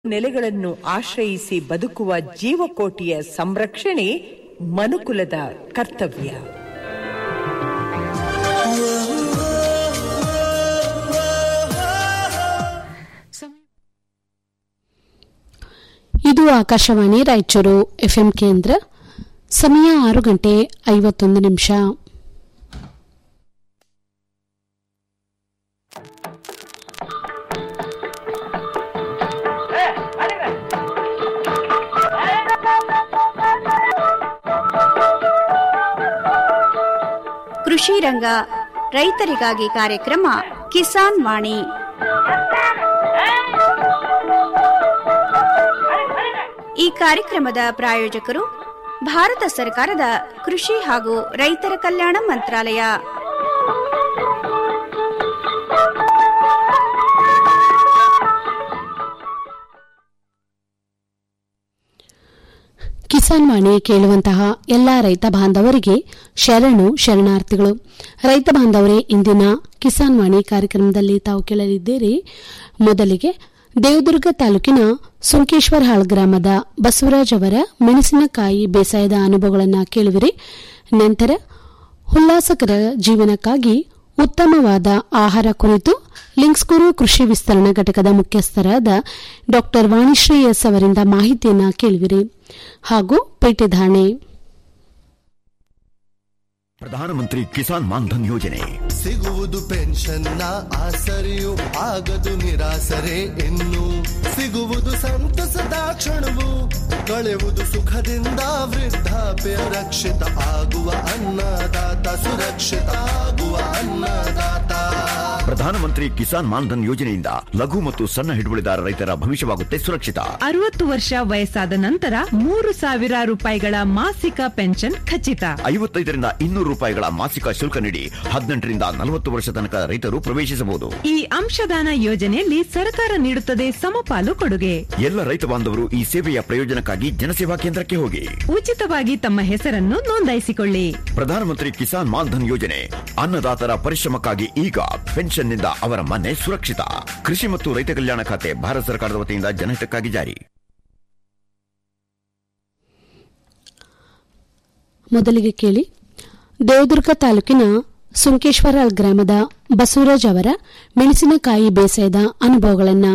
ನೆಲೆಗಳನ್ನು ಆಶ್ರಯಿಸಿ ಬದುಕುವ ಜೀವಕೋಟಿಯ ಸಂರಕ್ಷಣೆ ಮನುಕುಲದ ಕರ್ತವ್ಯ ಇದು ಆಕಾಶವಾಣಿ ರಾಯಚೂರು ಎಫ್ಎಂ ಕೇಂದ್ರ ಸಮಯ ಆರು ಗಂಟೆ ಐವತ್ತೊಂದು ನಿಮಿಷ ಕೃಷಿ ರಂಗ ರೈತರಿಗಾಗಿ ಕಾರ್ಯಕ್ರಮ ಕಿಸಾನ್ ವಾಣಿ ಈ ಕಾರ್ಯಕ್ರಮದ ಪ್ರಾಯೋಜಕರು ಭಾರತ ಸರ್ಕಾರದ ಕೃಷಿ ಹಾಗೂ ರೈತರ ಕಲ್ಯಾಣ ಮಂತ್ರಾಲಯ ಕಿಸಾನ್ ವಾಣಿ ಕೇಳುವಂತಹ ಎಲ್ಲಾ ರೈತ ಬಾಂಧವರಿಗೆ ಶರಣು ಶರಣಾರ್ಥಿಗಳು ರೈತ ಬಾಂಧವರೇ ಇಂದಿನ ಕಿಸಾನ್ ವಾಣಿ ಕಾರ್ಯಕ್ರಮದಲ್ಲಿ ತಾವು ಕೇಳಲಿದ್ದೀರಿ ಮೊದಲಿಗೆ ದೇವದುರ್ಗ ತಾಲೂಕಿನ ಸುಂಕೇಶ್ವರಹಾಳ್ ಗ್ರಾಮದ ಬಸವರಾಜ್ ಅವರ ಮೆಣಸಿನಕಾಯಿ ಬೇಸಾಯದ ಅನುಭವಗಳನ್ನು ಕೇಳುವಿರಿ ನಂತರ ಉಲ್ಲಾಸಕರ ಜೀವನಕ್ಕಾಗಿ ಉತ್ತಮವಾದ ಆಹಾರ ಕುರಿತು ಲಿಂಕ್ಸ್ಕೂರು ಕೃಷಿ ವಿಸ್ತರಣಾ ಘಟಕದ ಮುಖ್ಯಸ್ಥರಾದ ಡಾ ವಾಣಿಶ್ರೀ ಎಸ್ ಅವರಿಂದ ಮಾಹಿತಿಯನ್ನು ಕೇಳುವಿರಿ ಹಾಗೂ ಪೇಟೆ ಧಾರಣೆ ಪ್ರಧಾನಮಂತ್ರಿ ಕಿಸಾನ್ ಮಾನ್ಧನ್ ಯೋಜನೆ ಸಿಗುವುದು ಪೆನ್ಷನ್ನ ಆಸರೆಯು ಆಗದು ನಿರಾಸರೆ ಇನ್ನು ಸಿಗುವುದು ಸಂತಸದ ಕ್ಷಣವು ಕಳೆಯುವುದು ಸುಖದಿಂದ ವೃದ್ಧಾಪ್ಯ ರಕ್ಷಿತ ಆಗುವ ಅನ್ನದಾತ ಸುರಕ್ಷಿತ ಆಗುವ ಅನ್ನದಾತ ಪ್ರಧಾನಮಂತ್ರಿ ಕಿಸಾನ್ ಮಾನ್ಧನ್ ಯೋಜನೆಯಿಂದ ಲಘು ಮತ್ತು ಸಣ್ಣ ಹಿಡುವಳಿದಾರ ರೈತರ ಭವಿಷ್ಯವಾಗುತ್ತೆ ಸುರಕ್ಷಿತ ಅರವತ್ತು ವರ್ಷ ವಯಸ್ಸಾದ ನಂತರ ಮೂರು ಸಾವಿರ ರೂಪಾಯಿಗಳ ಮಾಸಿಕ ಪೆನ್ಷನ್ ಖಚಿತ ಐವತ್ತೈದರಿಂದ ಇನ್ನೂರು ರೂಪಾಯಿಗಳ ಮಾಸಿಕ ಶುಲ್ಕ ನೀಡಿ ಹದಿನೆಂಟರಿಂದ ನಲವತ್ತು ವರ್ಷ ತನಕ ರೈತರು ಪ್ರವೇಶಿಸಬಹುದು ಈ ಅಂಶದಾನ ಯೋಜನೆಯಲ್ಲಿ ಸರ್ಕಾರ ನೀಡುತ್ತದೆ ಸಮಪಾಲು ಕೊಡುಗೆ ಎಲ್ಲ ರೈತ ಬಾಂಧವರು ಈ ಸೇವೆಯ ಪ್ರಯೋಜನಕ್ಕಾಗಿ ಜನಸೇವಾ ಕೇಂದ್ರಕ್ಕೆ ಹೋಗಿ ಉಚಿತವಾಗಿ ತಮ್ಮ ಹೆಸರನ್ನು ನೋಂದಾಯಿಸಿಕೊಳ್ಳಿ ಪ್ರಧಾನಮಂತ್ರಿ ಕಿಸಾನ್ ಮಾನ್ಧನ್ ಯೋಜನೆ ಅನ್ನದಾತರ ಪರಿಶ್ರಮಕ್ಕಾಗಿ ಈಗ ಪೆನ್ಷನ್ನಿಂದ ಅವರ ಮನೆ ಸುರಕ್ಷಿತ ಕೃಷಿ ಮತ್ತು ರೈತ ಕಲ್ಯಾಣ ಖಾತೆ ಭಾರತ ಸರ್ಕಾರದ ವತಿಯಿಂದ ಜನಹಿತಕ್ಕಾಗಿ ಜಾರಿ ಮೊದಲಿಗೆ ಕೇಳಿ ದೇವದುರ್ಗ ತಾಲೂಕಿನ ಸುಂಕೇಶ್ವರ ಗ್ರಾಮದ ಬಸವರಾಜ್ ಅವರ ಮೆಣಸಿನಕಾಯಿ ಬೇಸಾಯದ ಅನುಭವಗಳನ್ನು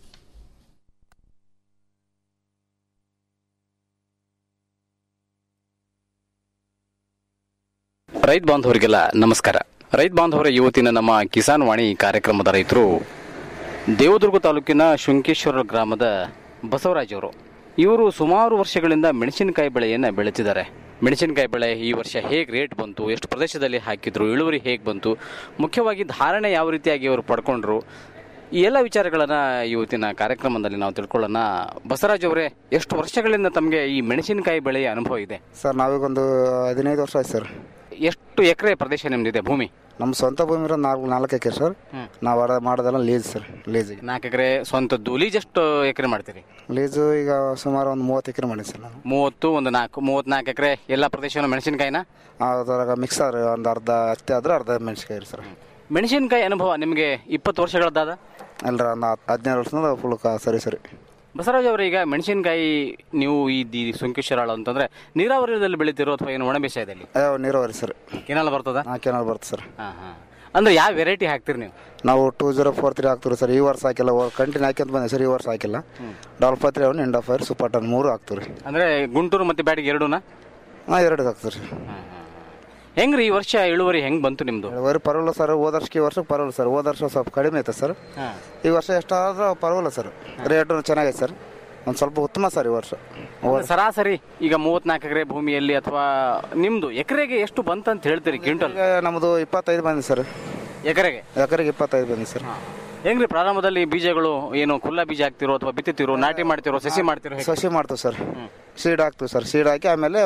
ರೈತ ಬಾಂಧವರಿಗೆಲ್ಲ ನಮಸ್ಕಾರ ರೈತ ಬಾಂಧವರ ಇವತ್ತಿನ ನಮ್ಮ ಕಿಸಾನ್ ವಾಣಿ ಕಾರ್ಯಕ್ರಮದ ರೈತರು ದೇವದುರ್ಗ ತಾಲೂಕಿನ ಶುಂಕೇಶ್ವರ ಗ್ರಾಮದ ಬಸವರಾಜ್ ಅವರು ಇವರು ಸುಮಾರು ವರ್ಷಗಳಿಂದ ಮೆಣಸಿನಕಾಯಿ ಬೆಳೆಯನ್ನು ಬೆಳೆತಿದ್ದಾರೆ ಮೆಣಸಿನಕಾಯಿ ಬೆಳೆ ಈ ವರ್ಷ ಹೇಗೆ ರೇಟ್ ಬಂತು ಎಷ್ಟು ಪ್ರದೇಶದಲ್ಲಿ ಹಾಕಿದ್ರು ಇಳುವರಿ ಹೇಗೆ ಬಂತು ಮುಖ್ಯವಾಗಿ ಧಾರಣೆ ಯಾವ ರೀತಿಯಾಗಿ ಅವರು ಪಡ್ಕೊಂಡ್ರು ಈ ಎಲ್ಲ ವಿಚಾರಗಳನ್ನು ಇವತ್ತಿನ ಕಾರ್ಯಕ್ರಮದಲ್ಲಿ ನಾವು ತಿಳ್ಕೊಳ್ಳೋಣ ಬಸವರಾಜ್ ಅವರೇ ಎಷ್ಟು ವರ್ಷಗಳಿಂದ ತಮಗೆ ಈ ಮೆಣಸಿನಕಾಯಿ ಬೆಳೆಯ ಅನುಭವ ಇದೆ ಸರ್ ನಾವೀಗೊಂದು ಹದಿನೈದು ವರ್ಷ ಆಯ್ತು ಸರ್ ಎಷ್ಟು ಎಕರೆ ಪ್ರದೇಶ ನಿಮ್ದಿದೆ ಭೂಮಿ ನಮ್ಮ ಸ್ವಂತ ಭೂಮಿ ಇರೋದು ನಾಲ್ಕು ನಾಲ್ಕು ಎಕರೆ ಸರ್ ನಾವು ಅಡ ಮಾಡೋದೆಲ್ಲ ಲೀಸ್ ಸರ್ ಲೀಸಿಗೆ ನಾಲ್ಕು ಎಕರೆ ಸ್ವಂತದ್ದು ಲೀಜ್ ಎಷ್ಟು ಎಕರೆ ಮಾಡ್ತೀರಿ ಲೀಸು ಈಗ ಸುಮಾರು ಒಂದು ಮೂವತ್ತು ಎಕರೆ ಮಾಡಿ ಸರ್ ನಾನು ಮೂವತ್ತು ಒಂದು ನಾಲ್ಕು ಮೂವತ್ನಾಲ್ಕು ಎಕರೆ ಎಲ್ಲ ಪ್ರದೇಶವನ್ನು ಮೆಣಸಿನಕಾಯಿನ ಅದ್ರಾಗ ಮಿಕ್ಸ್ ಆದ್ರೆ ಒಂದು ಅರ್ಧ ಹತ್ತಿ ಆದ್ರೆ ಅರ್ಧ ಮೆಣಸಿಕಾಯಿ ರೀ ಸರ್ ಮೆಣಸಿನಕಾಯಿ ಅನುಭವ ನಿಮಗೆ ಇಪ್ಪತ್ತು ವರ್ಷಗಳದ್ದಾದ ಅಲ್ರ ಒಂದು ಹದಿನೈದು ವರ್ಷದಿಂದ ಫುಲ್ ಕಾ ಸರಿ ಸರಿ ಬಸವರಾಜ್ ಅವರು ಈಗ ಮೆಣಸಿನಕಾಯಿ ನೀವು ಈ ದಿ ಸೋಂಕೇಶ್ವರಾಳು ಅಂತಂದ್ರೆ ನೀರಾವರಿಯಲ್ಲಿ ಬೆಳಿತಿರೋ ಅಥವಾ ಏನು ಒಣ ಬೇಸಾಯದಲ್ಲಿ ಯಾವ ನೀರಾವರಿ ಸರ್ ಕೆನಾಲ್ ಬರ್ತದ ಹಾಂ ಕೆನಾಲ್ ಬರುತ್ತೆ ಸರ್ ಹಾಂ ಹಾಂ ಅಂದ್ರೆ ಯಾವ ವೆರೈಟಿ ಹಾಕ್ತೀರಿ ನೀವು ನಾವು ಟೂ ಜೀರೋ ಫೋರ್ ತ್ರೀ ಹಾಕ್ತೀವಿ ಸರ್ ಈ ವರ್ಷ ಹಾಕಿಲ್ಲ ಕಂಟಿನ್ಯೂ ಹಾಕ್ಯಂತ ಬಂದೆ ಸರ್ ಈ ವರ್ಷ ಹಾಕಿಲ್ಲ ಡಾಲ್ಫಾ ತ್ರೀ ಅವನ್ ಎಂಡ್ ಆಫ್ ಫೈರ್ ಸೂಪರ್ ಟನ್ ಮೂರು ಹಾಕ್ತೀವಿ ರೀ ಅಂದ್ರೆ ಗುಂಟೂರು ಮತ್ತು ಬ್ಯಾಡಿಗೆ ಎರಡೂನಾ ಹಾಂ ಎರಡು ಹಾಕ್ತೀವಿ ರೀ ಹೆಂಗ್ರಿ ಈ ವರ್ಷ ಇಳುವರಿ ಹೆಂಗ್ ಬಂತು ನಿಮ್ದು ಇಳುವರಿ ಪರವಾಗಿಲ್ಲ ಸರ್ ಹೋದ ವರ್ಷಕ್ಕೆ ಈ ವರ್ಷಕ್ಕೆ ಪರವಾಗಿಲ್ಲ ಸರ್ ಹೋದ ವರ್ಷ ಸ್ವಲ್ಪ ಕಡಿಮೆ ಐತೆ ಸರ್ ಈ ವರ್ಷ ಎಷ್ಟಾದ್ರೂ ಪರವಾಗಿಲ್ಲ ಸರ್ ರೇಟು ಚೆನ್ನಾಗೈತೆ ಸರ್ ಒಂದು ಸ್ವಲ್ಪ ಉತ್ತಮ ಸರ್ ಈ ವರ್ಷ ಅಂದ್ರೆ ಸರಾಸರಿ ಈಗ ಮೂವತ್ನಾಲ್ಕು ಎಕರೆ ಭೂಮಿಯಲ್ಲಿ ಅಥವಾ ನಿಮ್ದು ಎಕರೆಗೆ ಎಷ್ಟು ಬಂತಂತ ಹೇಳ್ತೀರಿ ಕ್ವಿಂಟಲ್ ಈಗ ನಮ್ಮದು ಇಪ್ಪತ್ತೈದು ಬಂದಿದೆ ಸರ್ ಎಕರೆಗೆ ಎಕರೆಗೆ ಇಪ್ಪತ್ತೈದು ಬಂದಿದೆ ಸರ್ ಹೆಂಗ್ರಿ ಪ್ರಾರಂಭದಲ್ಲಿ ಬೀಜಗಳು ಏನು ಕುಲ್ಲ ಬೀಜ ಹಾಕ್ತಿರೋ ಅಥವಾ ಬಿತ್ತುತ್ತಿರೋ ನಾಟಿ ಮಾಡ್ತಿರೋ ಸಸಿ ಮಾಡ್ತಿರೋ ಹೇಗೆ? ಸಸಿ ಮಾಡ್ತೀವಿ ಸರ್ ಸೀಡ್ ಹಾಕ್ತೀವಿ ಸರ್ ಸೀಡ್ ಹಾಕಿ ಆಮೇಲೆ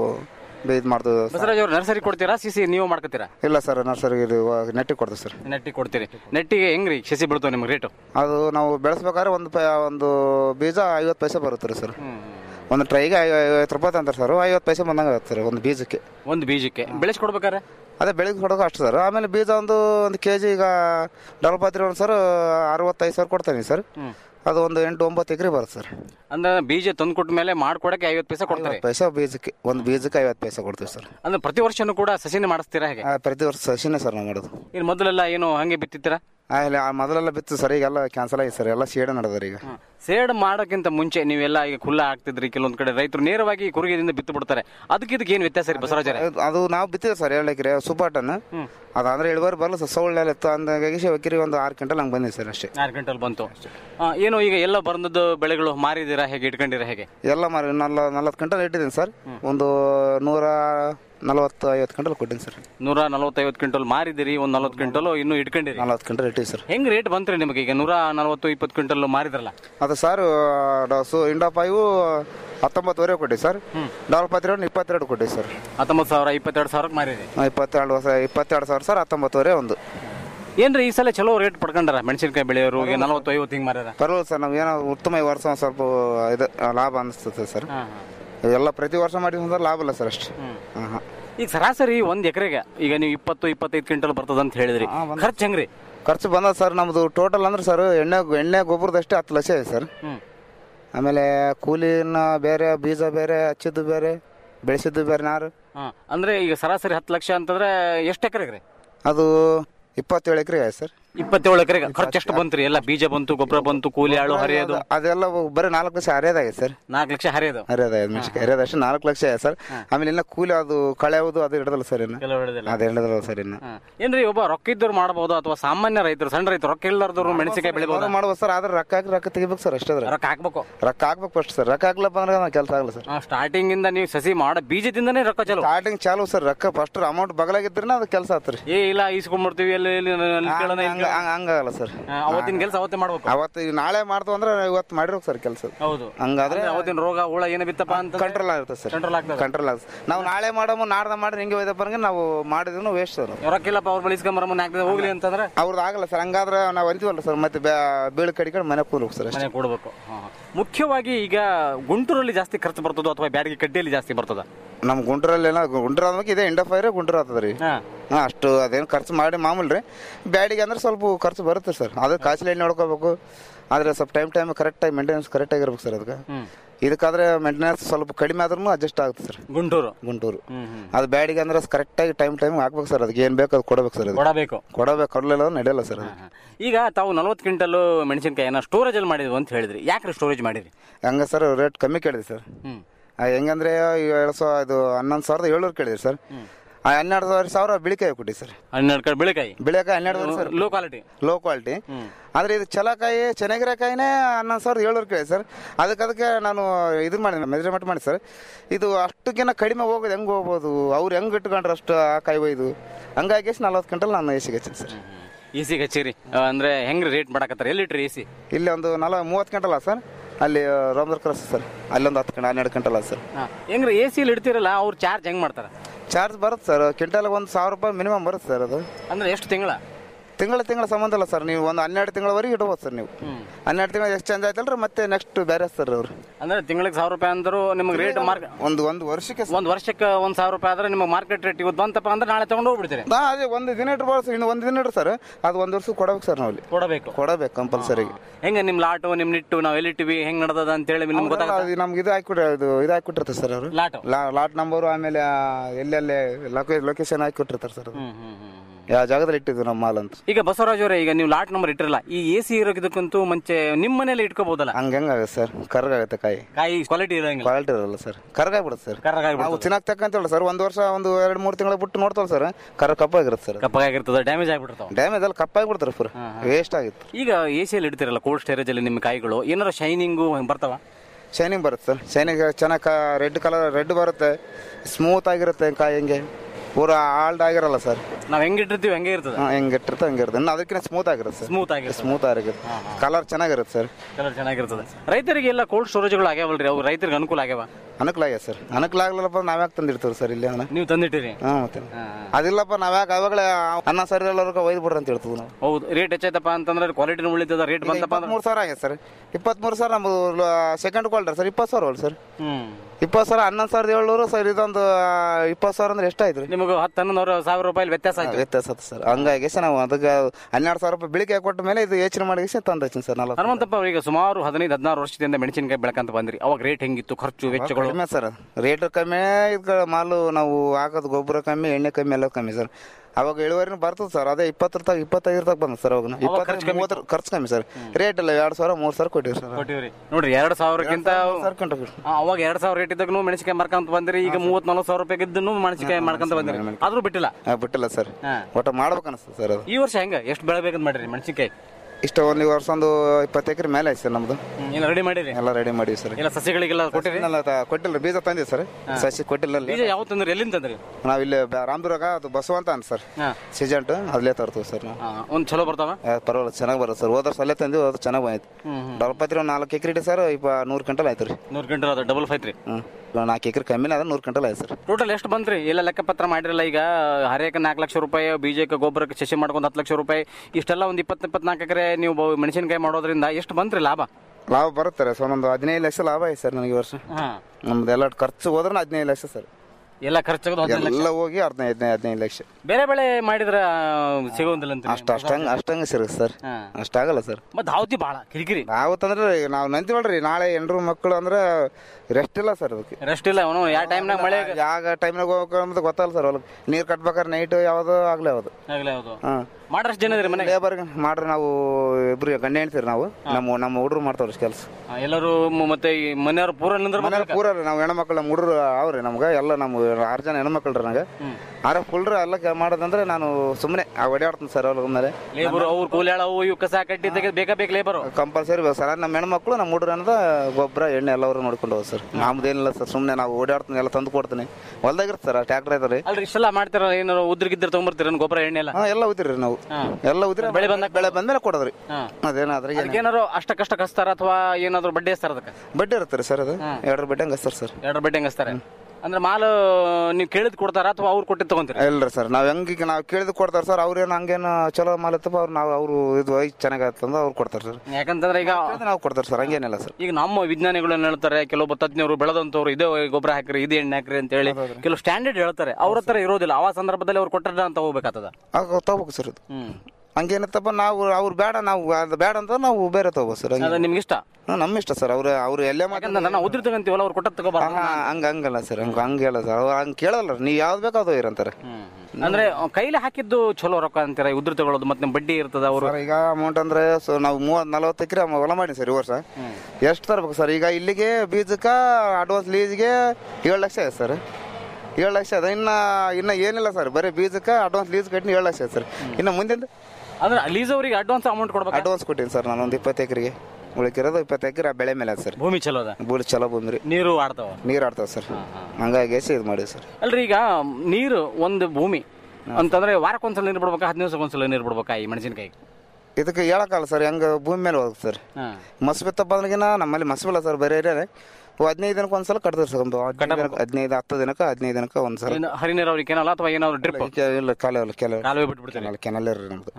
ಇದು ಮಾಡ್ತೀವಿ ಸರ್. ಬಸವರಾಜ್ ಅವ್ರು ನರ್ಸರಿ ಕೊಡ್ತೀರಾ ಸಿಸಿ ನೀವು ಮಾಡ್ಕೊತೀರಾ ಇಲ್ಲ ಸರ್ ನರ್ಸರಿಗೆ ನೆಟ್ಟಿಗೆ ಕೊಡ್ತೀವಿ ಸರ್ ನೆಟ್ಟಿಗೆ ಕೊಡ್ತೀರಿ ನೆಟ್ಟಿಗೆ ಹೆಂಗ್ರಿ ಸಸಿ ಬೀಳ್ತಾವ ನಿಮ್ಗೆ ರೇಟು ಅದು ನಾವು ಬೆಳೆಸ್ಬೇಕಾದ್ರೆ ಒಂದು ಪೈ ಒಂದು ಬೀಜ ಐವತ್ತು ಪೈಸೆ ಬರುತ್ತೆ ರೀ ಸರ್ ಒಂದು ಟ್ರೈಗೆ ಐವತ್ತು ರೂಪಾಯಿ ಅಂತಾರೆ ಸರ್ ಐವತ್ತು ಪೈಸೆ ಬಂದಂಗೆ ಆಗುತ್ತೆ ಸರ್ ಒಂದು ಬೀಜಕ್ಕೆ ಒಂದು ಬೀಜಕ್ಕೆ ಬೆಳೆಸ್ಕೊಡ್ಬೇಕಾರೆ ಅದೇ ಬೆಳಿಗ್ಗೆ ಹೊಡೋಕೆ ಅಷ್ಟು ಸರ್ ಆಮೇಲೆ ಬೀಜ ಒಂದು ಒಂದು ಕೆ ಜಿ ಈಗ ಡಲ್ಪಾತ್ರಿ ಒಂದು ಸರ್ ಅರವತ್ತೈದು ಸಾವಿರ ಕೊಡ್ತಾನೆ ಸರ್ ಅದು ಒಂದು ಎಂಟು ಒಂಬತ್ತು ಎಕರೆ ಬರುತ್ತೆ ಸರ್ ಅಂದ್ರೆ ಬೀಜ ತಂದ್ಕೊಟ್ಟ ಮೇಲೆ ಮಾಡ್ಕೊಡಕ್ಕೆ ಐವತ್ತು ಪೈಸೆ ಕೊಡ್ತಾರೆ ಐವತ್ತು ಪೈಸೆ ಬೀಜಕ್ಕೆ ಒಂದು ಬೀಜಕ್ಕೆ ಐವತ್ತು ಪೈಸೆ ಕೊಡ್ತೀವಿ ಸರ್ ಅಂದ್ರೆ ಪ್ರತಿ ವರ್ಷನೂ ಕೂಡ ಸಸಿನೇ ಮಾಡಿಸ್ತೀರಾ ಹೇಗೆ ಆ, ಪ್ರತಿ ವರ್ಷ ಸಸಿನೇ ಸರ್ ನಾವು ಮಾಡೋದು ಇನ್ನು ಮೊದಲೆಲ್ಲ ಏನು ಹಂಗೆ ಬಿತ್ತಿತ್ತೀರಾ ಅಲ್ಲಿ ಆ ಮೊದಲೆಲ್ಲ ಬಿತ್ತು ಸರ್ ಈಗೆಲ್ಲ ಕ್ಯಾನ್ಸಲ್ ಆಗಿದೆ ಸರ್ ಎಲ್ಲ ಶೇಡ್ ನಡೆದ್ರಿ ಈಗ ಸೇಡ್ ಮಾಡೋಕ್ಕಿಂತ ಮುಂಚೆ ನೀವೆಲ್ಲ ಈಗ ಖುಲ್ಲ ಹಾಕ್ತಿದ್ರಿ ಕೆಲವೊಂದ್ ಕಡೆ ರೈತರು ನೇರವಾಗಿ ಕುರುಗಿದಿಂದ ಬಿತ್ತು ಬಿಡ್ತಾರೆ ಅದಕ್ಕೆ ಇದಕ್ಕೆ ಏನು ವ್ಯತ್ಯಾಸ ರೀ ಬಸವರಾಜರೇ ಅದು- ಅದು ನಾವು ಬಿತ್ತಿದೆ ಸರ್ ಏಳು ಎಕರೆ ಸುಪಾಟನ್ ಅದಂದ್ರೆ ಇಳುವರಿ ಬರಲ್ಲ ಸರ್ ಸೌಳೆಲ್ಲ ಇತ್ತು ಅಂದಾಗಿ ಎಕರೆ ಒಂದು ಆರು ಕ್ವಿಂಟಲ್ ಹಂಗೆ ಬಂದಿದೆ ಸರ್ ಅಷ್ಟೇ ಆರು ಗಂಟಲ್ ಬಂತು ಆ, ಏನು ಈಗ ಎಲ್ಲ ಬಂದದ್ದು ಬೆಳೆಗಳು ಮಾರಿದಿರಾ ಹೇಗೆ ಇಟ್ಕೊಂಡಿರಾ ಹೇಗೆ ಎಲ್ಲ ಮಾರಿ ನಲ್ಲ ನಲ್ವತ್ತು ಕ್ವಿಂಟಲ್ ಇಟ್ಟಿದ್ದೀನಿ ಸರ್ ಒಂದು ನೂರ ನಲವತ್ತು ಐವತ್ತು ಕ್ವಿಂಟಲ್ ಕೊಟ್ಟಿದ್ದೀನಿ ಸರ್ ನೂರ ನಲವತ್ತೈವತ್ತು ಕ್ವಿಂಟಲ್ ಮಾರಿದಿರಿ ಒಂದ್ ನಲವತ್ತು ಕ್ವಿಂಟಲ್ ಇನ್ನೂ ಇಟ್ಕೊಂಡಿರಿ ನಲ್ವತ್ತು ಕ್ವಿಂಟಲ್ ಇಟ್ಟಿವಿ ಸರ್ ಹೆಂಗ್ ರೇಟ್ ಬಂತ್ರಿ ನಿಮಗೆ ಈಗ ನೂರ ನಲವತ್ತು ಇಪ್ಪತ್ತು ಕ್ವಿಂಟಲ್ ಮಾರಿದ್ರಲ್ಲ ಅದು ಸರ್ ಸು ಇಂಡಾ ಫೈವು ಹತ್ತೊಂಬತ್ತುವರೆ ಕೊಟ್ಟಿವಿ ಸರ್ ಡಾಲ್ ಪತ್ರೆರಡು ಇಪ್ಪತ್ತೆರಡು ಕೊಟ್ಟಿವಿ ಸರ್ ಹತ್ತೊಂಬತ್ತು ಸಾವಿರ ಇಪ್ಪತ್ತೆರಡು ಸಾವಿರಕ್ಕೆ ಮಾರಿರಿ ಆ, ಇಪ್ಪತ್ತೆರಡು ವರ್ಷ ಇಪ್ಪತ್ತೆರಡು ಸಾವಿರ ಸರ್ ಹತ್ತೊಂಬತ್ತುವರೆ ಒಂದು ಏನ್ರಿ ಈ ಸಲ ಚಲೋ ರೇಟ್ ಪಡ್ಕೊಂಡಾರ ಮೆಣಸಿನಕಾಯಿ ಬೆಳೆಯೋರು ಈಗ ನಲವತ್ತು ಐವತ್ತು ಹಿಂಗ್ ಮಾರ್ಯಾರ ಪರವಾಗಿಲ್ಲ ಸರ್ ನಾವು ಏನೋ ಉತ್ತಮ ಈ ವರ್ಷ ಒಂದ್ ಸ್ವಲ್ಪ ಇದು ಲಾಭ ಅನಿಸ್ತದೆ ಸರ್ ಎಲ್ಲ ಪ್ರತಿ ವರ್ಷ ಮಾಡಿದ್ವಿ ಅಂದ್ರೆ ಲಾಭ ಇಲ್ಲ ಸರ್ ಅಷ್ಟೇ ಹಾಂ ಹಾಂ ಈಗ ಸರಾಸರಿ ಒಂದ್ ಎಕರೆಗೆ ಈಗ ನೀವು ಇಪ್ಪತ್ತು ಇಪ್ಪತ್ತೈದು ಕ್ವಿಂಟಲ್ ಬರ್ತದ ಅಂತ ಹೇಳಿದ್ರಿ ಖರ್ಚು ಹೆಂಗ್ರಿ ಖರ್ಚು ಬಂದ ಸರ್ ನಮ್ಮದು ಟೋಟಲ್ ಅಂದ್ರೆ ಸರ್ ಎಣ್ಣೆ ಎಣ್ಣೆ ಗೊಬ್ಬರದಷ್ಟೇ ಹತ್ತು ಲಕ್ಷ ಇದೆ ಸರ್ ಆಮೇಲೆ ಕೂಲಿನ ಬೇರೆ ಬೀಜ ಬೇರೆ ಹಚ್ಚಿದ್ದು ಬೇರೆ ಬೆಳೆಸಿದ್ದು ಬೇರೆ ನಾರು ಹಾ ಅಂದ್ರೆ ಈಗ ಸರಾಸರಿ ಹತ್ತು ಲಕ್ಷ ಅಂತಂದ್ರೆ ಎಷ್ಟು ಎಕರೆಗೆ ರೀ ಅದು ಇಪ್ಪತ್ತೇಳು ಎಕರೆ ಆಯ್ತು ಸರ್ ಇಪ್ಪತ್ತೇಳು ಎಕರೆಗೆ ಖರ್ಚು ಎಷ್ಟು ಬಂತ್ರಿ ಎಲ್ಲ ಬೀಜ ಬಂತು ಗೊಬ್ಬರ ಬಂತು ಕೂಲಿ ಆಳು ಹರಿಯೋದು ಅದೆಲ್ಲ ಬರೀ ನಾಲ್ಕು ಲಕ್ಷ ಹರಿಯೋದಾಗಿದೆ ಸರ್ ನಾಲ್ಕು ಲಕ್ಷ ಹರಿಯೋದು ಹರಿಯೋದಾಗಿದೆ ಮೆಣಸಿನ್ಕಾಯಿ ಹರಿಯೋದಷ್ಟು ನಾಲ್ಕು ಲಕ್ಷ ಇದೆ ಸರ್ ಆಮೇಲೆ ಇನ್ನ ಕೂಲಿ ಅದು ಕಳೆಯೋದು ಅದು ಹಿಡ್ದಲ್ಲ ಸರ್ ಇನ್ನು ಕೆಲವು ಹಿಡಿದಿಲ್ಲ ಅದು ಹಿಡ್ದಲ್ಲ ಸರ್ ಇನ್ನು ಏನ್ರಿ ಒಬ್ಬ ರೊಕ್ಕ ಇದ್ದವ್ರು ಮಾಡಬಹುದು ಅಥವಾ ಸಾಮಾನ್ಯ ರೈತರು ಸಣ್ಣ ರೈತರು ರೊಕ್ಕ ಇಲ್ಲಾರ್ದವ್ರು ಮೆಣಸಿನಕಾಯಿ ಬೆಳಿಬಹುದು ಅವ್ರು ಮಾಡ್ಬೋದು ಸರ್ ಆದ್ರೆ ರೊಕ್ಕ ಹಾಕಿ ರೊಕ್ಕ ತೆಗಿಬೇಕು ಸರ್ ಅಷ್ಟೇ ರೊಕ್ಕ ಹಾಕ್ಬೇಕು ರೊಕ್ಕ ಹಾಕ್ಬೇಕು ಫಸ್ಟ್ ಸರ್ ರೊಕ್ಕ ಹಾಕ್ಲಪ್ಪ ಅಂದ್ರೆ ನಾವು ಕೆಲಸ ಆಗಲ್ಲ ಸರ್ ಸ್ಟಾರ್ಟಿಂಗ್ ಇಂದ ನೀವು ಸಸಿ ಮಾಡ ಬೀಜದಿಂದನೇ ರೊಕ್ಕ ಚಲೋ ಸ್ಟಾರ್ಟಿಂಗ್ ಚಾಲು ಸರ್ ರೊಕ್ಕ ಫಸ್ಟ್ ಅಮೌಂಟ್ ಬಗಲಾಗಿದ್ರೆ ಅದು ಕೆಲಸ ಆತ್ರಿ ಏ ಇಲ್ಲ ಈಸ್ಕೊಂಡ್ಬಿಡ್ತೀವಿ ಅಲ್ಲಿ ಇಲ್ಲಿ ಅಲ್ಲಿ ಕೇಳೋಣ ಇಲ್ಲಿ ಹಂಗ ಹಂಗಾಗಲ್ಲ ಸರ್ ಹಾ, ಅವತ್ತಿನ ಕೆಲಸ ಅವತ್ತೇ ಮಾಡ್ಬೇಕು ಅವತ್ತು ಈಗ ನಾಳೆ ಮಾಡ್ತು ಅಂದ್ರೆ ಇವತ್ತು ಮಾಡಿರ್ಬೇಕು ಸರ್ ಕೆಲಸ ಹೌದು ಹಂಗಾದ್ರೆ ಅಂದ್ರೆ ಅವತ್ತಿನ ರೋಗ ಹುಳ ಏನ ಬಿತ್ತಪ್ಪ ಅಂತ ಕಂಟ್ರೋಲ್ ಆಗುತ್ತೆ ಸರ್ ಕಂಟ್ರೋಲ್ ಆಗ್ತದೆ ಕಂಟ್ರೋಲ್ ಆಗುತ್ತೆ ನಾವು ನಾಳೆ ಮಾಡಮು ನಾಡ್ದ ಮಾಡ್ರಿ ಹಿಂಗೆ ಹೋಯ್ದಪ್ಪ ಅಂದ್ರೆ ನಾವು ಮಾಡಿದ್ರು ವೇಸ್ಟ್ ಸರ್ ರೊಕ್ಕಿಲ್ಲಪ್ಪ ಅವ್ರು ಬೆಳೆಸ್ಕೊಂಬರಮ್ಮ ನಾಲ್ಕು ಹೋಗ್ಲಿ ಅಂತಂದ್ರೆ ಅವ್ರದ್ದು ಆಗಲ್ಲ ಸರ್ ಹಂಗಾದ್ರೆ ನಾವು ಅಂತೀವಲ್ಲ ಸರ್ ಮತ್ತೆ ಬೀಳು ಕಡಿಕೊಂಡು ಮನೆ ಕೂರ್ಬೇಕು ಸರ್ ಅಷ್ಟೇ ಮನೆ ಕೊಡ್ಬೇಕು ಹಾ, ಹಾ. ಮುಖ್ಯವಾಗಿ ಈಗ ಗುಂಟೂರಲ್ಲಿ ಜಾಸ್ತಿ ಖರ್ಚು ಬರ್ತದೋ ಅಥವಾ ಬ್ಯಾಡಗಿ ಕಡ್ಡಿಯಲ್ಲಿ ಜಾಸ್ತಿ ಬರ್ತದ ನಮ್ಮ ಗುಂಡ್ರಲ್ಲಿ ಏನೋ ಗುಂಡ್ರ ಆದ್ಮೇಲೆ ಇದೆ ಇಂಡ ಫೈರ್ ಗುಂಡ್ರ ಆಗ್ತದೆ ರೀ ಹಾ. ಹಾಂ ಅಷ್ಟು ಅದೇನು ಖರ್ಚು ಮಾಡಿ ಮಾಮೂಲಿ ರೀ ಬ್ಯಾಡಿಗೆ ಅಂದ್ರೆ ಸ್ವಲ್ಪ ಖರ್ಚು ಬರುತ್ತೆ ಸರ್ ಅದು ಕಾಸ್ಟ್ಲಿ ಎಣ್ಣೆ ನೋಡ್ಕೋಬೇಕು ಆದರೆ ಸ್ವಲ್ಪ ಟೈಮ್ ಟೈಮ್ ಕರೆಕ್ಟಾಗಿ ಮೇಂಟೆನೆನ್ಸ್ ಕರೆಕ್ಟಾಗಿ ಇರ್ಬೇಕು ಸರ್ ಅದಕ್ಕೆ ಇದಕ್ಕಾದ್ರೆ ಮೇಂಟೆನೆನ್ಸ್ ಸ್ವಲ್ಪ ಕಡಿಮೆ ಆದ್ರೂ ಅಡ್ಜಸ್ಟ್ ಆಗುತ್ತೆ ಸರ್ ಗುಂಟೂರು ಗುಂಟೂರು ಅದು ಬ್ಯಾಡಿಗೆ ಅಂದ್ರೆ ಕರೆಕ್ಟಾಗಿ ಟೈಮ್ ಟೈಮ್ ಹಾಕ್ಬೇಕು ಸರ್ ಅದಕ್ಕೆ ಏನು ಬೇಕು ಅದು ಕೊಡಬೇಕು ಸರ್ ಅದು ಕೊಡಬೇಕು ಕೊಡಬೇಕು ಕೊಡಲಿಲ್ಲ ನಡೆಯಲ್ಲ ಸರ್ ಅದು ಈಗ ತಾವು ನಲ್ವತ್ತು ಕ್ವಿಂಟಲ್ ಮೆಣಸಿನಕಾಯಿನ ಸ್ಟೋರೇಜ್ ಅಲ್ಲಿ ಮಾಡಿದ್ವಿ ಅಂತ ಹೇಳಿದ್ರಿ ಯಾಕ್ರಿ ಸ್ಟೋರೇಜ್ ಮಾಡಿದ್ರಿ ಹಂಗ ಸರ್ ರೇಟ್ ಕಮ್ಮಿ ಕೇಳಿದೆ ಸರ್ ಹ್ಮ್ ಆ, ಹೆಂಗಂದ್ರೆ ಏಳು ಸಾವಿರ ಇದು ಹನ್ನೊಂದು ಸಾವಿರದ ಏಳ್ನೂರು ಕೇಳಿದ್ರಿ ಸರ್ ಆ, ಹನ್ನೆರಡು ಸಾವಿರ ಬಿಳಿಕಾಯಿ ಕೊಟ್ಟಿ ಸರ್ ಹನ್ನೆರಡು ಕಡೆ ಬೆಳೆಕಾಯಿ ಬಿಳಿಕಾಯಿ ಹನ್ನೆರಡು sir low quality low quality ಆದ್ರೆ ಇದು ಚಲಕಾಯಿ ಚೆನ್ನಾಗಿರೋ ಕಾಯಿನೇ ಹನ್ನೊಂದು ಸಾವಿರದ ಏಳ್ನೂರು ಕೇಳಿ ಸರ್ ಅದಕ್ಕೆ ಅದಕ್ಕೆ ನಾನು ಇದು ಮಾಡಿದೆ ಮೆಜರ್ಮೆಂಟ್ ಮಾಡಿ ಸರ್ ಇದು ಅಷ್ಟಕ್ಕಿಂತ ಕಡಿಮೆ ಹೋಗೋದು ಹೆಂಗೆ ಹೋಗ್ಬೋದು ಅವ್ರು ಹೆಂಗೆ ಇಟ್ಕೊಂಡ್ರೆ ಅಷ್ಟು ಆ ಕಾಯಿ ಒಯ್ದು ಹಂಗಾಗಿ ನಲ್ವತ್ತು ಗಂಟಲ್ ನಾನು ಎಸಿಗೆ ಹಚ್ಚಿನಿ ಸರ್ ಎ ಸಿ ಹಚ್ಚಿರಿ ಆ, ಅಂದ್ರೆ ಹೆಂಗ್ರಿ ರೇಟ್ ಮಾಡಕತ್ತಾರ ಎಲ್ಲಿ ಇಟ್ರಿ ಎ ಸಿ ಇಲ್ಲಿ ಒಂದು ನಲ ಮೂವತ್ತು ಗಂಟಲ ಸರ್ ಅಲ್ಲಿ ರೋಮದರ್ ಕ್ರಾಸ್ ಸರ್ ಅಲ್ಲೊಂದು ಹತ್ತು ಗಂಟೆ ಹನ್ನೆರಡು ಗಂಟಲ ಸರ್ ಹೆಂಗ್ರಿ ಎ ಸಿ ಇಡ್ತಿರಲ್ಲ ಅವ್ರು ಚಾರ್ಜ್ ಹೆಂಗ್ ಮಾಡ್ತಾರ ಚಾರ್ಜ್ ಬರುತ್ತೆ ಸರ್ ಕ್ವಿಂಟಲ್ಗೆ ಒಂದು ಸಾವಿರ ರೂಪಾಯಿ ಮಿನಿಮಮ್ ಬರುತ್ತೆ ಸರ್ ಅದು ಅಂದ್ರೆ ಎಷ್ಟು ತಿಂಗಳ ತಿಂಗಳ ತಿಂಗಳ ಸಂಬಂಧ ಇಲ್ಲ ಸರ್ ನೀವು ಒಂದು ಹನ್ನೆರಡು ತಿಂಗಳವರೆಗೆ ಇಡ್ಬೋದು ಸರ್ ನೀವು ಹನ್ನೆರಡು ತಿಂಗಳು ಎಕ್ಸ್ಚೇಂಜ್ ಆಯ್ತಲ್ರಿ ಮತ್ತೆ ನೆಕ್ಸ್ಟ್ ಬೇರೆ ಸರ್ ಅವ್ರು ಅಂದ್ರೆ ತಿಂಗಳಿಗೆ ಸಾವಿರ ರೂಪಾಯಿ ಅಂದ್ರು ನಿಮ್ಗೆ ರೇಟ್ ಮಾರ್ಕ್ ಒಂದು ಒಂದು ವರ್ಷಕ್ಕೆ ಒಂದ್ ವರ್ಷಕ್ಕೆ ಒಂದ್ ಸಾವಿರ ರೂಪಾಯಿ ಆದ್ರೆ ನಿಮಗೆ ಮಾರ್ಕೆಟ್ ರೇಟ್ ಇವತ್ತು ಬಂತಪ್ಪ ಅಂದ್ರೆ ನಾಳೆ ತಗೊಂಡು ಹೋಗ್ಬಿಡ್ತೀರಿ ನಾ ಅದೇ ಒಂದು ದಿನ ಇಟ್ಬೋದು ಸರ್ ಇನ್ನು ಒಂದು ದಿನ ಇಡ್ರಿ ಸರ್ ಅದು ಒಂದು ವರ್ಷಕ್ಕೆ ಕೊಡಬೇಕು ಸರ್ ನಾವು ಅಲ್ಲಿ ಕೊಡಬೇಕು ಕೊಡಬೇಕು ಕಂಪಲ್ಸರಿ ಹೆಂಗ ನಿಮ್ ಲಾಟು ನಿಮ್ ನಿಟ್ಟು ನಾವ್ ಎಲ್ಲಿಟ್ಟಿವಿ ಹೆಂಗ್ ನಡ್ದದ ಅಂತ ಹೇಳಿ ನಿಮ್ಗೆ ಗೊತ್ತಾಗ ನಮ್ಗೆ ಇದು ಹಾಕಿಬಿಟ್ರೆ ಇದು ಇದು ಹಾಕಿಬಿಟ್ಟಿರ್ತಾರೆ ಸರ್ ಅವರು ಲಾಟು ಲಾಟ್ ನಂಬರು ಆಮೇಲೆ ಆ, ಎಲ್ಲೆಲ್ಲಿ ಲೊಕೇಶನ್ ಹಾಕಿಬಿಟ್ಟಿರ್ತಾರೆ ಸರ್ ಅದು ಹ್ಮ್ ಹ್ಮ್ ಹ್ಮ್ ಯಾವ ಜಾಗದಲ್ಲಿ ಇಟ್ಟಿದ್ವಿ ನಮ್ಮ ಮಾಲ್ ಅಂತ ಈಗ ಬಸವರಾಜ್ ಅವರೇ ಈಗ ನೀವು ಲಾಟ್ ನಂಬರ್ ಇಟ್ಟಿರಲ್ಲ ಈ ಎ ಸಿ ಇರೋದಕ್ಕಂತೂ ಮುಂಚೆ ನಿಮ್ಮ ಮನೇಲಿ ಇಟ್ಕೋಬಹುದಲ್ಲ ಹಂಗೆ ಹೆಂಗಾಗುತ್ತೆ ಸರ್ ಕರ್ಗಾಗುತ್ತೆ ಕಾಯಿ ಕಾಯಿ ಕ್ವಾಲಿಟಿ ಇರಂಗಿಲ್ಲ ಕ್ವಾಲಿಟಿ ಇರಲ್ಲ ಸರ್ ಕರ್ಗಾಗ್ಬಿಡುತ್ತೆ ಸರ್ ಕರ್ರಗಾಗ್ಬಿಡ್ತದೆ. ನಾವು ತಿನ್ನಕ್ ತಕ್ಕಂತೇಳಿ ಸರ್ ಒಂದು ವರ್ಷ ಒಂದು ಎರಡು ಮೂರು ತಿಂಗಳ ಬಿಟ್ಟು ನೋಡ್ತಾವಲ್ಲ ಸರ್ ಕರ ಕಪ್ಪಾಗಿರುತ್ತೆ ಸರ್ ಕಪ್ಪಗಾಗಿರ್ತದೆ ಡ್ಯಾಮೇಜ್ ಆಗ್ಬಿಡ್ತಾವ ಡ್ಯಾಮೇಜ್ ಅಲ್ಲಿ ಕಪ್ಪಾಗಿಬಿಡ್ತಾರೆ ಪೂರ ವೇಸ್ಟ್ ಆಗಿತ್ತು ಈಗ ಎ ಸಿ ಅಲ್ಲಿ ಇಡ್ತಿರಲ್ಲ ಕೋಲ್ಡ್ ಸ್ಟೋರೇಜ್ ಅಲ್ಲಿ ನಿಮ್ಮ ಕಾಯಿಗಳು ಏನಾರ ಶೈನಿಂಗು ಬರ್ತಾವ ಶೈನಿಂಗ್ ಬರುತ್ತೆ ಸರ್ ಶೈನಿಂಗ್ ಚೆನ್ನಾಗಿ ರೆಡ್ ಕಲರ್ ರೆಡ್ ಬರುತ್ತೆ ಸ್ಮೂತ್ ಆಗಿರುತ್ತೆ ಕಾಯಿ ಹೆಂಗೆ ಪೂರ ಹಾಲ್ಡ್ ಆಗಿರಲ್ಲ ಸರ್ ನಾವ್ ಹೆಂಗ್ ಇಟ್ಟಿರ್ತೀವಿ ಹಂಗೆ ಇರ್ತದೆ ಹೆಂಗೆ ಇಟ್ಟಿರುತ್ತೆ ಹಂಗೆ ಇರುತ್ತೆ ಇನ್ನು ಅದಕ್ಕಿಂತ ಸ್ಮೂತ್ ಆಗಿರುತ್ತೆ ಸರ್ ಸ್ಮೂತ್ ಆಗಿರ್ತದೆ ಸ್ಮೂತ್ ಆಗಿರುತ್ತೆ ಕಲರ್ ಚೆನ್ನಾಗಿರುತ್ತೆ ಸರ್ ಕಲರ್ ಚೆನ್ನಾಗಿರ್ತದೆ ರೈತರಿಗೆ ಎಲ್ಲ ಕೋಲ್ಡ್ ಸ್ಟೋರೇಜ್ಗಳು ಆಗ್ಯಾವಲ್ರಿ ಅವು ರೈತರಿಗೆ ಅನುಕೂಲ ಆಗ್ಯಾವ ಅನುಕೂಲ ಸರ್ ಅನುಕೂಲ ಆಗ್ಲಿಲ್ಲಪ್ಪ ನಾವ್ಯಾಕೆ ತಂದಿರ್ತೀವಿ ಸರ್ ಇಲ್ಲಿ ಅದನ್ನ ನೀವು ತಂದಿಟ್ಟಿರಿ ಹಾಂ ಮತ್ತೆ ಅದಿಲ್ಲಪ್ಪ ನಾವ್ಯಾಕೆ ಅವಾಗಲೇ ಅನ್ನ ಸರಿ ಎಲ್ಲರಿಗೆ ಒಯ್ದು ಬಿಡ್ರಿ ಅಂತ ಹೇಳ್ತೀವಿ ನಾವು ಹೌದು ರೇಟ್ ಹೆಚ್ಚಾಯ್ತಪ್ಪ ಅಂತಂದ್ರೆ ಕ್ವಾಲಿಟಿನ ಉಳಿತದ ರೇಟ್ ಬಂತಪ್ಪ ಅಂದ್ರೆ ಇಪ್ಪತ್ಮೂರು ಸಾವಿರ ಆಗಿದೆ ಸರ್ ಇಪ್ಪತ್ಮೂರು ಸಾವಿರ ನಮ್ಮದು ಸೆಕೆಂಡ್ ಕ್ವಾಲಿಟಿ ಸರ್ ಇಪ್ಪತ್ತು ಸಾವಿರ ಅಲ್ಲ ಸರ್ ಹ್ಮ್ ಇಪ್ಪತ್ತು ಸಾವಿರ ಹನ್ನೊಂದು ಸಾವಿರದ ಏಳ್ನೂರು ಸರ್ ಇದೊಂದು ಇಪ್ಪತ್ತು ಸಾವಿರ ಅಂದ್ರೆ ಎಷ್ಟಾಯ್ತು ರೀ ನಿಮಗೆ ಹತ್ತು ಹನ್ನೊಂದು ಸಾವಿರ ರೂಪಾಯಿ ವ್ಯತ್ಯಾಸ ಆಯ್ತು ವ್ಯತ್ಯಾಸ ಆಯ್ತು ಸರ್ ಹಂಗಾಗಿ ಸರ್ ನಾವು ಅದಕ್ಕೆ ಹನ್ನೆರಡು ಸಾವಿರ ರೂಪಾಯಿ ಬಿಳಿಕೆ ಕೊಟ್ಟ ಮೇಲೆ ಇದು ಯೋಚನೆ ಮಾಡಿ ತಂದೈತಿ ಸರ್ ನಲ್ವತ್ತು ಹನುಮಂತಪ್ಪ ಈಗ ಸುಮಾರು ಹದಿನೈದು ಹದಿನಾರು ವರ್ಷದಿಂದ ಮೆಣಸಿನಕಾಯಿ ಬೆಳಕಂತ ಬಂದ್ರಿ ಅವಾಗ ರೇಟ್ ಹೆಂಗಿತ್ತು ಖರ್ಚು ವೆಚ್ಚಗಳು ಕಡಿಮೆ ಸರ್ ರೇಟ್ ಕಮ್ಮಿ ಇದು ಮಾಲು ನಾವು ಹಾಕೋದು ಗೊಬ್ಬರ ಕಮ್ಮಿ ಎಣ್ಣೆ ಕಮ್ಮಿ ಎಲ್ಲ ಕಮ್ಮಿ ಸರ್ ಅವಾಗ ಇಳುವರಿನೂ ಬರ್ತದೆ ಸರ್ ಅದೇ ಇಪ್ಪತ್ತರ ತಗ ಇಪ್ಪತ್ತೈದು ತಗ ಬಂದ ಸರ್ ಅವಾಗ ಇಪ್ಪತ್ತು ಮೂವತ್ತರ ಖರ್ಚು ಕಮ್ಮಿ ಸರ್ ರೇಟ್ ಇಲ್ಲ ಎರಡು ಸಾವಿರ ಮೂರು ಸಾವಿರ ಕೊಟ್ಟಿವಿ ಸರ್ ಕೊಟ್ಟಿವ್ರಿ ನೋಡ್ರಿ ಎರಡ್ ಸಾವಿರಕ್ಕಿಂತ ಸರ್ ಕಂಡು ಆ, ಅವಾಗ ಎರಡ್ ಸಾವಿರ ರೇಟ್ ಇದ್ದಾಗೂ ಮೆಣಸಿನಕಾಯಿ ಮಾರ್ಕೊಂತ ಬಂದ್ರಿ ಈಗ ಮೂವತ್ ನಲ್ವತ್ತು ಸಾವಿರ ರೂಪಾಯಿ ಇದ್ದನ್ನು ಮೆಣಸಿನಕಾಯಿ ಮಾಡ್ಕೊಂತ ಬಂದ್ರಿ ಆದ್ರೂ ಬಿಟ್ಟಿಲ್ಲ ಬಿಟ್ಟಿಲ್ಲ ಸರ್ ಹಾ. ಒಟ್ಟು ಮಾಡ್ಬೇಕು ಅನಿಸ್ತದೆ ಸರ್ ಅದು ಈ ವರ್ಷ ಹೆಂಗ ಎಷ್ಟು ಬೆಳಬೇಕಂತ ಮಾಡಿರಿ ಮೆಣಸಿನಕಾಯಿ ಇಷ್ಟ ಒಂದು ವರ್ಷ ಒಂದು ಇಪ್ಪತ್ತು ಎಕರೆ ಮೇಲೆ ಐತೆ ಸರ್ ನಮ್ದು ಏನು ರೆಡಿ ಮಾಡಿರಿ ಎಲ್ಲ ರೆಡಿ ಮಾಡಿವಿ ಸರ್ ಇಲ್ಲ ಸಸಿಗಳಿಗೆಲ್ಲ ಕೊಟ್ಟಿರಿ ಎಲ್ಲ ತ- ಕೊಟ್ಟಿಲ್ಲ ಬೀಜ ತಂದಿವಿ ಸರ್ ಸಸಿ ಕೊಟ್ಟಿಲ್ಲ ಅಲ್ಲಿ. ಬೀಜ ಯಾವ ತಂದ್ರಿ ಎಲ್ಲಿಂದ ತಂದ್ರಿ ನಾವಿಲ್ಲಿ ಬ್ಯಾ- ರಾಮದುರ್ಗ ಅದು ಬಸವಂತ ಅಂತ ಸರ್ ಹಾ ಸಿಜೆಂಟ್ ಅಲ್ಲೇ ತರ್ತೀವಿ ಸರ್ ನಾವು ಆ, ಒಂದ್ ಚಲೋ ಬರ್ತಾವ ಏ, ಪರವಾಗಿಲ್ಲ ಚೆನ್ನಾಗಿ ಬರುತ್ತೆ ಸರ್ ಹೋದ ವರ್ಷ ಅಲ್ಲೇ ತಂದಿವಿ ಅದು ಚೆನ್ನಾಗಿ ಬಂದೈತೆ ಡಲ್ಪತ್ರಿ ಒಂದು ನಾಲ್ಕು ಎಕರೆ ಇಟ್ಟು ಸರ್ ಇಪ್ಪ ನೂರು ಕ್ವಿಂಟಲ್ ಆಯ್ತು ರೀ ನೂರ್ ಗಂಟೆ ಅದ ಡಬಲ್ ಫೈತ್ ರೀ ಹ್ಞೂ ನಾಲ್ಕು ಎಕರೆ ಕಮ್ಮಿನ ಅದ ನೂರು ಕ್ವಿಂಟಲ್ ಆಯ್ತು ಸರ್ ಟೋಟಲ್ ಎಷ್ಟು ಬಂದ್ರಿ ಎಲ್ಲ ಲೆಕ್ಕಪತ್ರ ಮಾಡಿರಲ್ಲ ಈಗ ಹರಿಯಕ್ಕೆ ನಾಲ್ಕು ಲಕ್ಷ ರೂಪಾಯಿ ಬೀಜಕ್ಕೆ ಗೊಬ್ಬರಕ್ಕೆ ಸಸಿ ಮಾಡ್ಕೊಂಡು ಹತ್ತು ಲಕ್ಷ ರೂಪಾಯಿ ಇಷ್ಟೆಲ್ಲ ಒಂದು ಇಪ್ಪತ್ತು ಇಪ್ಪತ್ನಾಲ್ಕು ಎಕರೆ ನೀವು ಬ- ಮೆಣಸಿನಕಾಯಿ ಮಾಡೋದ್ರಿಂದ ಎಷ್ಟು ಬಂತ್ರಿ ಲಾಭ ಲಾಭ ಬರುತ್ತೆ ಸರ್ ಒಂದು ಹದಿನೈದು ಲಕ್ಷ ಲಾಭ ಆಯ್ತು ಸರ್ ನನಗೆ ಈ ವರ್ಷ ಹಾ ನಮ್ದು ಎಲ್ಲ ಖರ್ಚು ಹೋದ್ರೆ ಹದಿನೈದು ಲಕ್ಷ ಸರ್ ಎಲ್ಲ ಖರ್ಚಾಗೋದು ಹದಿನೈದು ಲಕ್ಷ ಎಲ್ಲ ಹೋಗಿ ಹದಿನೈದು ಹದಿನೈದು ಹದಿನೈದು ಲಕ್ಷ ಬೇರೆ ಬೆಳೆ ಮಾಡಿದ್ರ ಸಿಗೋದಿಲ್ಲ ಅಂತ ಅಷ್ಟು ಅಷ್ಟಂಗೆ ಅಷ್ಟಂಗೆ ಸಿರುತ್ತೆ ಸರ್ ಹಾ. ಅಷ್ಟಾಗಲ್ಲ ಸರ್ ಮತ್ತೆ ಧಾವತಿ ಭಾಳ ಕಿರಿಕಿರಿ ನಾವು ತಂದ್ರೆ ನಾವು ನಂತೀವಲ್ರಿ ನಾಳೆ ಎಂಡ್ರು ಮಕ್ಕಳು ಅಂದ್ರೆ ರೆಸ್ಟ್ ಇಲ್ಲ ಸರ್ ಅದಕ್ಕೆ ರೆಸ್ಟ್ ಇಲ್ಲ ಅವನು ಯಾವ ಟೈಮ್ನಾಗ ಮಳೆ ಯಾವ ಟೈಮ್ನಾಗ ಹೋಗ್ಬೇಕು ಅನ್ನೋದು ಗೊತ್ತಲ್ಲ ಸರ್ ಹೊಲಕ್ಕೆ ನೀರು ಕಟ್ಬೇಕಾದ್ರೆ ನೈಟ್ ಯಾವುದು ಆಗ್ಲೇ ಯಾವುದು ಆಗ್ಲೇ ಹೌದು ಹಾಂ ಮಾಡ್ರಷ್ಟು ಜನ ಇದ್ರಿ ಮನೆಗೆ ಲೇಬರ್ ಮಾಡ್ರಿ ನಾವು ಇಬ್ರು ಗಂಡ ಹೆಣ್ತೀರಿ ನಾವು ನಮ್ಮ ನಮ್ಮ ಹುಡುಗರು ಮಾಡ್ತಾವ್ರಿ ಕೆಲಸ ಹಾ, ಎಲ್ಲರೂ ಮ- ಮತ್ತೆ ಈ ಮನೆಯವ್ರ ಪೂರ ನಿಂದ್ರ ಮನೇಲಿ ಪೂರ ರೀ ನಾವು ಹೆಣ್ಮಕ್ಳು ನಮ್ಮ ಹುಡುಗರು ಅವ್ರಿ ನಮ್ಗೆ ಎಲ್ಲ ನಮ್ಮ ಆರು ಜನ ಹೆಣ್ಮಕ್ಳು ರೀ ನಂಗೆ ಆರ ಫುಲ್ರಿ ಎಲ್ಲ ಕೆ- ಮಾಡೋದಂದ್ರೆ ನಾನು ಸುಮ್ಮನೆ ಓಡಾಡ್ತೀನಿ ಸರ್ ಅವ್ರ ಮೇಲೆ ಲೇಬರ್ ಅವ್ರು ಕೂಲಿಯಾಳ ಅವು ಇವು ಕಸ ಕಟ್ಟಿ ತೆಗೆದು ಬೇಕಾ ಬೇಕು ಲೇಬರ್ ಕಂಪಲ್ಸರಿ ಸರ್ ನಮ್ಮ ಹೆಣ್ಮಕ್ಳು ನಮ್ಮ ಹುಡುಗರು ಅನ್ನೋದು ಗೊಬ್ಬರ ಎಣ್ಣೆ ಎಲ್ಲವರು ನೋಡ್ಕೊಂಡು ಹೋಗಿ ಸರ್ ನಮ್ದೇನಿಲ್ಲ ಸರ್ ಸುಮ್ಮನೆ ನಾವು ಓಡಾಡ್ತೀನಿ ಎಲ್ಲ ತಂದು ಕೊಡ್ತೀನಿ ಹೊಲ್ದಾಗಿರುತ್ತೆ ಸರ್ ಟ್ಯಾಕ್ಟರ್ ಐತೆ ಅಲ್ರಿ ಇಷ್ಟೆಲ್ಲ ಮಾಡ್ತಾರ ಏನಾರು ಉದ್ರ ಗಿದ್ರ ತಗೊಂಬರ್ತೀರ ಗೊಬ್ಬರ ಎಣ್ಣೆ ಎಲ್ಲ ಹಾಂ ಎಲ್ಲ ಉದಿರಿ ನಾವು ಎಲ್ಲ ಉದಿರಿ ಬೆಳೆ ಬಂದಾಗ- ಬೆಳೆ ಬಂದ್ಮೇಲೆ ಕೊಡೋದ್ರಿ ಹಾ. ಅದೇನಾದ್ರಿ ಅದಕ್ಕೇನಾರು ಅಷ್ಟಕ್ಕಷ್ಟ ಕಸ್ತಾರ ಅಥವಾ ಏನಾದ್ರು ಬಡ್ಡಿ ಹಚ್ತಾರ ಅದಕ್ಕೆ ಬಡ್ಡಿ ಇರುತ್ತೆ ರೀ ಸರ್ ಅದು ಎರಡರ ಬಡ್ಡಿ ಹಂಗೆ ಸರ್ ಸರ್ ಎರಡರ ಬಡ್ಡಿ ಹಂಗಸ್ತಾರೆ ಅಂದ್ರೆ ಮಾಲ್ ನೀವು ಕೇಳಿದ್ ಕೊಡ್ತಾರ ಅಥವಾ ಅವ್ರು ಕೊಟ್ಟಿದ್ದು ತಗೊಂತೀರಿ ಇಲ್ರಿ ಸರ್ ನಾವು ಹೆಂಗೆ ನಾವು ಕೇಳಿದ್ ಕೊಡ್ತಾರೆ ಸರ್ ಅವ್ರೇನು ಹಂಗೇನು ಚಲೋ ಮಾಲ್ ಇತ್ತಪ್ಪ ಅವ್ರು ನಾವು ಅವರು ಇದು ಐದು ಚೆನ್ನಾಗತ್ತಂದು ಅವ್ರು ಕೊಡ್ತಾರೆ ಸರ್ ಯಾಕಂತಂದ್ರೆ ಈಗ ನಾವು ಕೊಡ್ತಾರೆ ಸರ್ ಹಂಗೇನಿಲ್ಲ ಸರ್ ಈಗ ನಮ್ಮ ವಿಜ್ಞಾನಿಗಳು ಏನ್ ಹೇಳ್ತಾರೆ ಕೆಲವೊಬ್ಬ ತಜ್ಞರು ಬೆಳೆದಂತವ್ರು ಇದೇ ಗೊಬ್ಬರ ಹಾಕ್ರಿ ಇದೇ ಎಣ್ಣೆ ಹಾಕ್ರಿ ಅಂತ ಹೇಳಿ ಕೆಲವು ಸ್ಟ್ಯಾಂಡರ್ಡ್ ಹೇಳ್ತಾರೆ ಅವ್ರ ಹತ್ರ ಇರೋದಿಲ್ಲ ಆ ಸಂದರ್ಭದಲ್ಲಿ ಅವ್ರು ಕೊಟ್ಟರೆ ಅಂತ ಹೋಗ್ಬೇಕಾಗ್ತದ ಆಗ ತಗೋಬೇಕು ಸರ್ ಇದು ಹ್ಮ್ ಹಂಗೇನಿತ್ತಪ್ಪ ನಾವು ಅವ್ರು ಬೇಡ ನಾವು ಅದು ಬೇಡ ಅಂತ ನಾವು ಬೇರೆ ತಗೋಬೋದು ಸರ್ ಹಂಗೆ ಅದ ನಿಮ್ಗೆ ಇಷ್ಟ ಹ್ಞೂ ನಮ್ಮ ಇಷ್ಟ ಸರ್ ಅವ್ರು ಅವ್ರು ಎಲ್ಲೇ ಮಾಡಿ ಯಾಕಂದ್ರೆ ನಾವು ಉದ್ರಿ ತಗಂತೀವಲ್ಲ ಅವ್ರು ಕೊಟ್ಟ ತಗೋಬಾರ ಹಂಗೆ ಹಂಗಲ್ಲ ಸರ್ ಹಂಗೆ ಹಂಗೆ ಹೇಳ ಸರ್ ಅವ್ರು ಹಂಗೆ ಕೇಳಲ್ಲ ನೀವು ಯಾವ್ದು ಬೇಕೋ ಅದು ಇರಂತಾರೆ ಅಂದ್ರೆ ಕೈಲಿ ಹಾಕಿದ್ದು ಚಲೋ ರೊಕ್ಕ ಅಂತೀರ ಉದ್ರಿ ತಗೊಳ್ಳೋದು ಮತ್ತೆ ನಿಮ್ ಬಡ್ಡಿ ಇರ್ತದ ಅವರು ಸರ್ ಈಗ ಅಮೌಂಟ್ ಅಂದ್ರೆ ಸೊ ನಾವು ಮೂವತ್ತು ನಲವತ್ತು ಎಕರೆ ಹೊಲ ಮಾಡಿ ಸರ್ ಈ ವರ್ಷ ಎಷ್ಟು ತರ್ಬೇಕು ಸರ್ ಈಗ ಇಲ್ಲಿಗೆ ಬೀಜಕ್ಕೆ ಅಡ್ವಾನ್ಸ್ ಲೀಸ್ಗೆ ಏಳು ಲಕ್ಷ ಇದೆ ಸರ್ ಏಳು ಲಕ್ಷ ಅದ ಇನ್ನ ಇನ್ನ ಏನಿಲ್ಲ ಸರ್ ಬರೀ ಬೀಜಕ್ಕೆ ಅಡ್ವಾನ್ಸ್ ಲೀಸ್ ಕಟ್ಟಿ ಏಳು ಲಕ್ಷ ಇದೆ ಸರ್ ಇನ್ನು ಮುಂದಿನ ಅಂದ್ರೆ ಲೀಸ್ ಅವರಿಗೆ ಅಡ್ವಾನ್ಸ್ ಅಮೌಂಟ್ ಕೊಡ್ಬೇಕು ಅಡ್ವಾನ್ಸ್ ಕೊಟ್ಟಿನಿ ಸರ್ ನಾನು ಒಂದು ಇಪ್ಪತ್ತು ಎಕರೆಗೆ ಉಳಿಕಿರೋದು ಇಪ್ಪತ್ತು ಎಕರೆ ಬೆಳೆ ಮೇಲೆ ಅದ ಸರ್ ಭೂಮಿ ಚಲೋ ಅದ ಬೂಳಿ ಚಲೋ ಭೂಮಿ ರೀ ನೀರು ಆಡ್ತಾವ ನೀರು ಆಡ್ತಾವೆ ಸರ್ ಹಂಗಾಗಿ ಎಸಿ ಇದು ಮಾಡಿವಿ ಸರ್ ಅಲ್ರಿ ಈಗ ನೀರು ಒಂದು ಭೂಮಿ ಅಂತಂದ್ರೆ ವಾರಕ್ಕೊಂದ್ಸಲ ನೀರು ಬಿಡ್ಬೇಕಾ ಹದಿನೈದು ದಿವಸಕ್ಕೊಂದ್ಸಲ ನೀರು ಬಿಡ್ಬೇಕಾ ಈ ಮೆಣಸಿನಕಾಯಿ ಇದಕ್ಕೆ ಹೇಳಕ್ಕಲ್ಲ ಸರ್ ಹೆಂಗೆ ಭೂಮಿ ಮೇಲೆ ಹೋಗುತ್ತೆ ಸರ್ ಮಸ್ ಬಿತ್ತಪ್ಪ ಅಂದ್ರಗಿನ ನಮ್ಮಲ್ಲಿ ಮಸ್ಬಿಲ್ಲ ಸರ್ ಬೇರೆ ಏರಿಯಾನೆ ಹದಿನೈದು ದಿನಕ್ಕೆ ಒಂದ್ಸಲ ಕಟ್ತಾರೆ ಸರ್ ಒಂದು ಹದಿನೈದು ದಿನಕ್ಕೆ ಹದಿನೈದು ಹತ್ತು ದಿನಕ್ಕೆ ಹದಿನೈದು ದಿನಕ್ಕೆ ಒಂದು ಸಲ ಹರಿ ನೀರಾವರಿ ಕೆನಲ್ಲ ಅಥವಾ ಏನಾದ್ರು ಡ್ರಿಪ್ ಕೆ- ಇಲ್ಲ ಕಾಲೇ ಇಲ್ಲ ಕೆಲವು ಕಾಲುವೆ ಬಿಟ್ಬಿಡ್ತೀರಿ ಕೆನಲ್ ರೀ ನಮ್ದು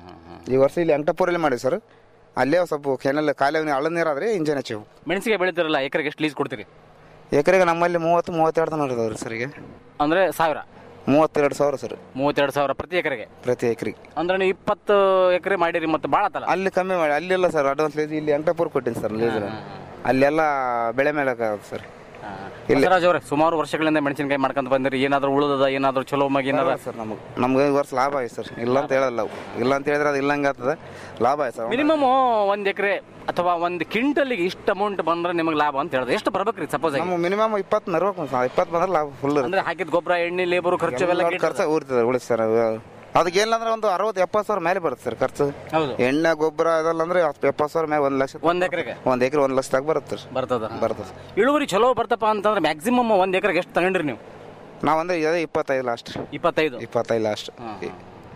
ಈ ವರ್ಷ ಇಲ್ಲಿ ಅಂಕಟಪುರಲ್ಲಿ ಮಾಡಿ ಸರ್ ಅಲ್ಲೇ ಸ್ವಲ್ಪ ಕೆನಲ್ ಕಾಲೇ ಹಳ್ಳ ನೀರಾದ್ರೆ ಇಂಜನ್ ಹಚ್ಚಿವು ಮೆಣಸಿಗೆ ಬೆಳಿತಿರಲ್ಲ ಎಕರೆಗೆ ಎಷ್ಟು ಲೀಸ್ ಕೊಡ್ತೀರಿ ಎಕರೆಗೆ ನಮ್ಮಲ್ಲಿ ಮೂವತ್ತು ಮೂವತ್ತೆರಡು ತನಕ ಇದಾವ್ರಿ ಸರ್ ಈಗ ಅಂದ್ರೆ ಸಾವಿರ ಮೂವತ್ತೆರಡು ಸಾವಿರ ಸರ್ ಮೂವತ್ತೆರಡು ಸಾವಿರ ಪ್ರತಿ ಎಕರೆಗೆ ಪ್ರತಿ ಎಕರೆಗೆ ಅಂದ್ರೆ ನೀವು ಇಪ್ಪತ್ತು ಎಕರೆ ಮಾಡಿರಿ ಮತ್ತೆ ಭಾಳ ಆತಲ್ಲ ಅಲ್ಲಿ ಕಮ್ಮಿ ಮಾಡಿ ಅಲ್ಲೆಲ್ಲ ಸರ್ ಅಡ್ವಾನ್ಸ್ ಲೀಸ್ ಇಲ್ಲಿ ಅಂಕಟಪುರ ಕೊಟ್ಟಿನಿ ಸರ್ ಲೀಸ್ ಅಲ್ಲೆಲ್ಲ ಬೆಳೆ ಮೇಲೆ ಆಗುತ್ತೆ ಸರ್ ಬಸವರಾಜ್ ಅವ್ರೆ ಸುಮಾರು ವರ್ಷಗಳಿಂದ ಮೆಣಸಿನಕಾಯಿ ಮಾಡ್ಕೊಂತ ಬಂದಿರಿ ಏನಾದ್ರು ಉಳಿದದ ಏನಾದ್ರು ಚಲೋ ಮಗ ಏನಾರ ಸರ್ ನಮಗೆ ನಮ್ಗೆ ಈ ವರ್ಷ ಲಾಭ ಆಯ್ತು ಸರ್ ಇಲ್ಲ ಅಂತ ಹೇಳಲ್ಲ ನಾವು ಇಲ್ಲ ಅಂತ ಹೇಳಿದ್ರೆ ಅದು ಇಲ್ಲಂಗೆ ಆಗ್ತದೆ ಲಾಭ ಆಯ್ತು ಸರ್ ಮಿನಿಮಮ್ ಒಂದ್ ಎಕರೆ ಅಥವಾ ಒಂದು ಕ್ವಿಂಟಲ್ಗೆ ಇಷ್ಟು ಅಮೌಂಟ್ ಬಂದ್ರೆ ನಿಮಗೆ ಲಾಭ ಅಂತ ಹೇಳಿದ್ರೆ ಎಷ್ಟು ಬರ್ಬೇಕ್ರಿ ಸಪೋಸ್ ನಮ್ಮ ಮಿನಿಮಮ್ ಇಪ್ಪತ್ತು ನರ್ಬೇಕು ಸರ್ ಇಪ್ಪತ್ತು ಬಂದ್ರೆ ಲಾಭ ಫುಲ್ ಅಂದ್ರೆ ಹಾಕಿದ ಗೊಬ್ಬರ ಎಣ್ಣೆ ಲೇಬರ್ ಖರ್ಚು ಎಲ್ಲ ಖರ್ಚು ಉಳಿತದೆ ಉಳಿತು ಸರ್ ಅದಕ್ಕೆ ಏನಿಲ್ಲ ಒಂದು ಅರವತ್ತು ಎಪ್ಪತ್ತು ಸಾವಿರ ಮೇಲೆ ಬರುತ್ತೆ ಸರ್ ಖರ್ಚು ಹೌದು ಎಣ್ಣೆ ಗೊಬ್ಬರ ಅದೆಲ್ಲ ಅಂದ್ರೆ ಹತ್ತು- ಎಪ್ಪತ್ತು ಸಾವಿರ ಮೇಲೆ ಒಂದು ಲಕ್ಷ ಒಂದ್ ಎಕರೆಗೆ ಒಂದು ಎಕರೆ ಒಂದು ಲಕ್ಷದಾಗ ಬರುತ್ತೆ ಸರ್ ಬರ್ತದ ಬರ್ತದೆ ಇಳುವರಿ ಚಲೋ ಬರ್ತಪ್ಪ ಅಂತಂದ್ರೆ ಮ್ಯಾಕ್ಸಿಮಮ್ ಒಂದ್ ಎಕರೆಗೆ ಎಷ್ಟು ತಗೊಂಡ್ರಿ ನೀವು ನಾವು ಅಂದ್ರೆ ಅದೇ ಇಪ್ಪತ್ತೈದು ಲಾಸ್ಟ್ ಇಪ್ಪತ್ತೈದು ಇಪ್ಪತ್ತೈದು ಲಾಸ್ಟ್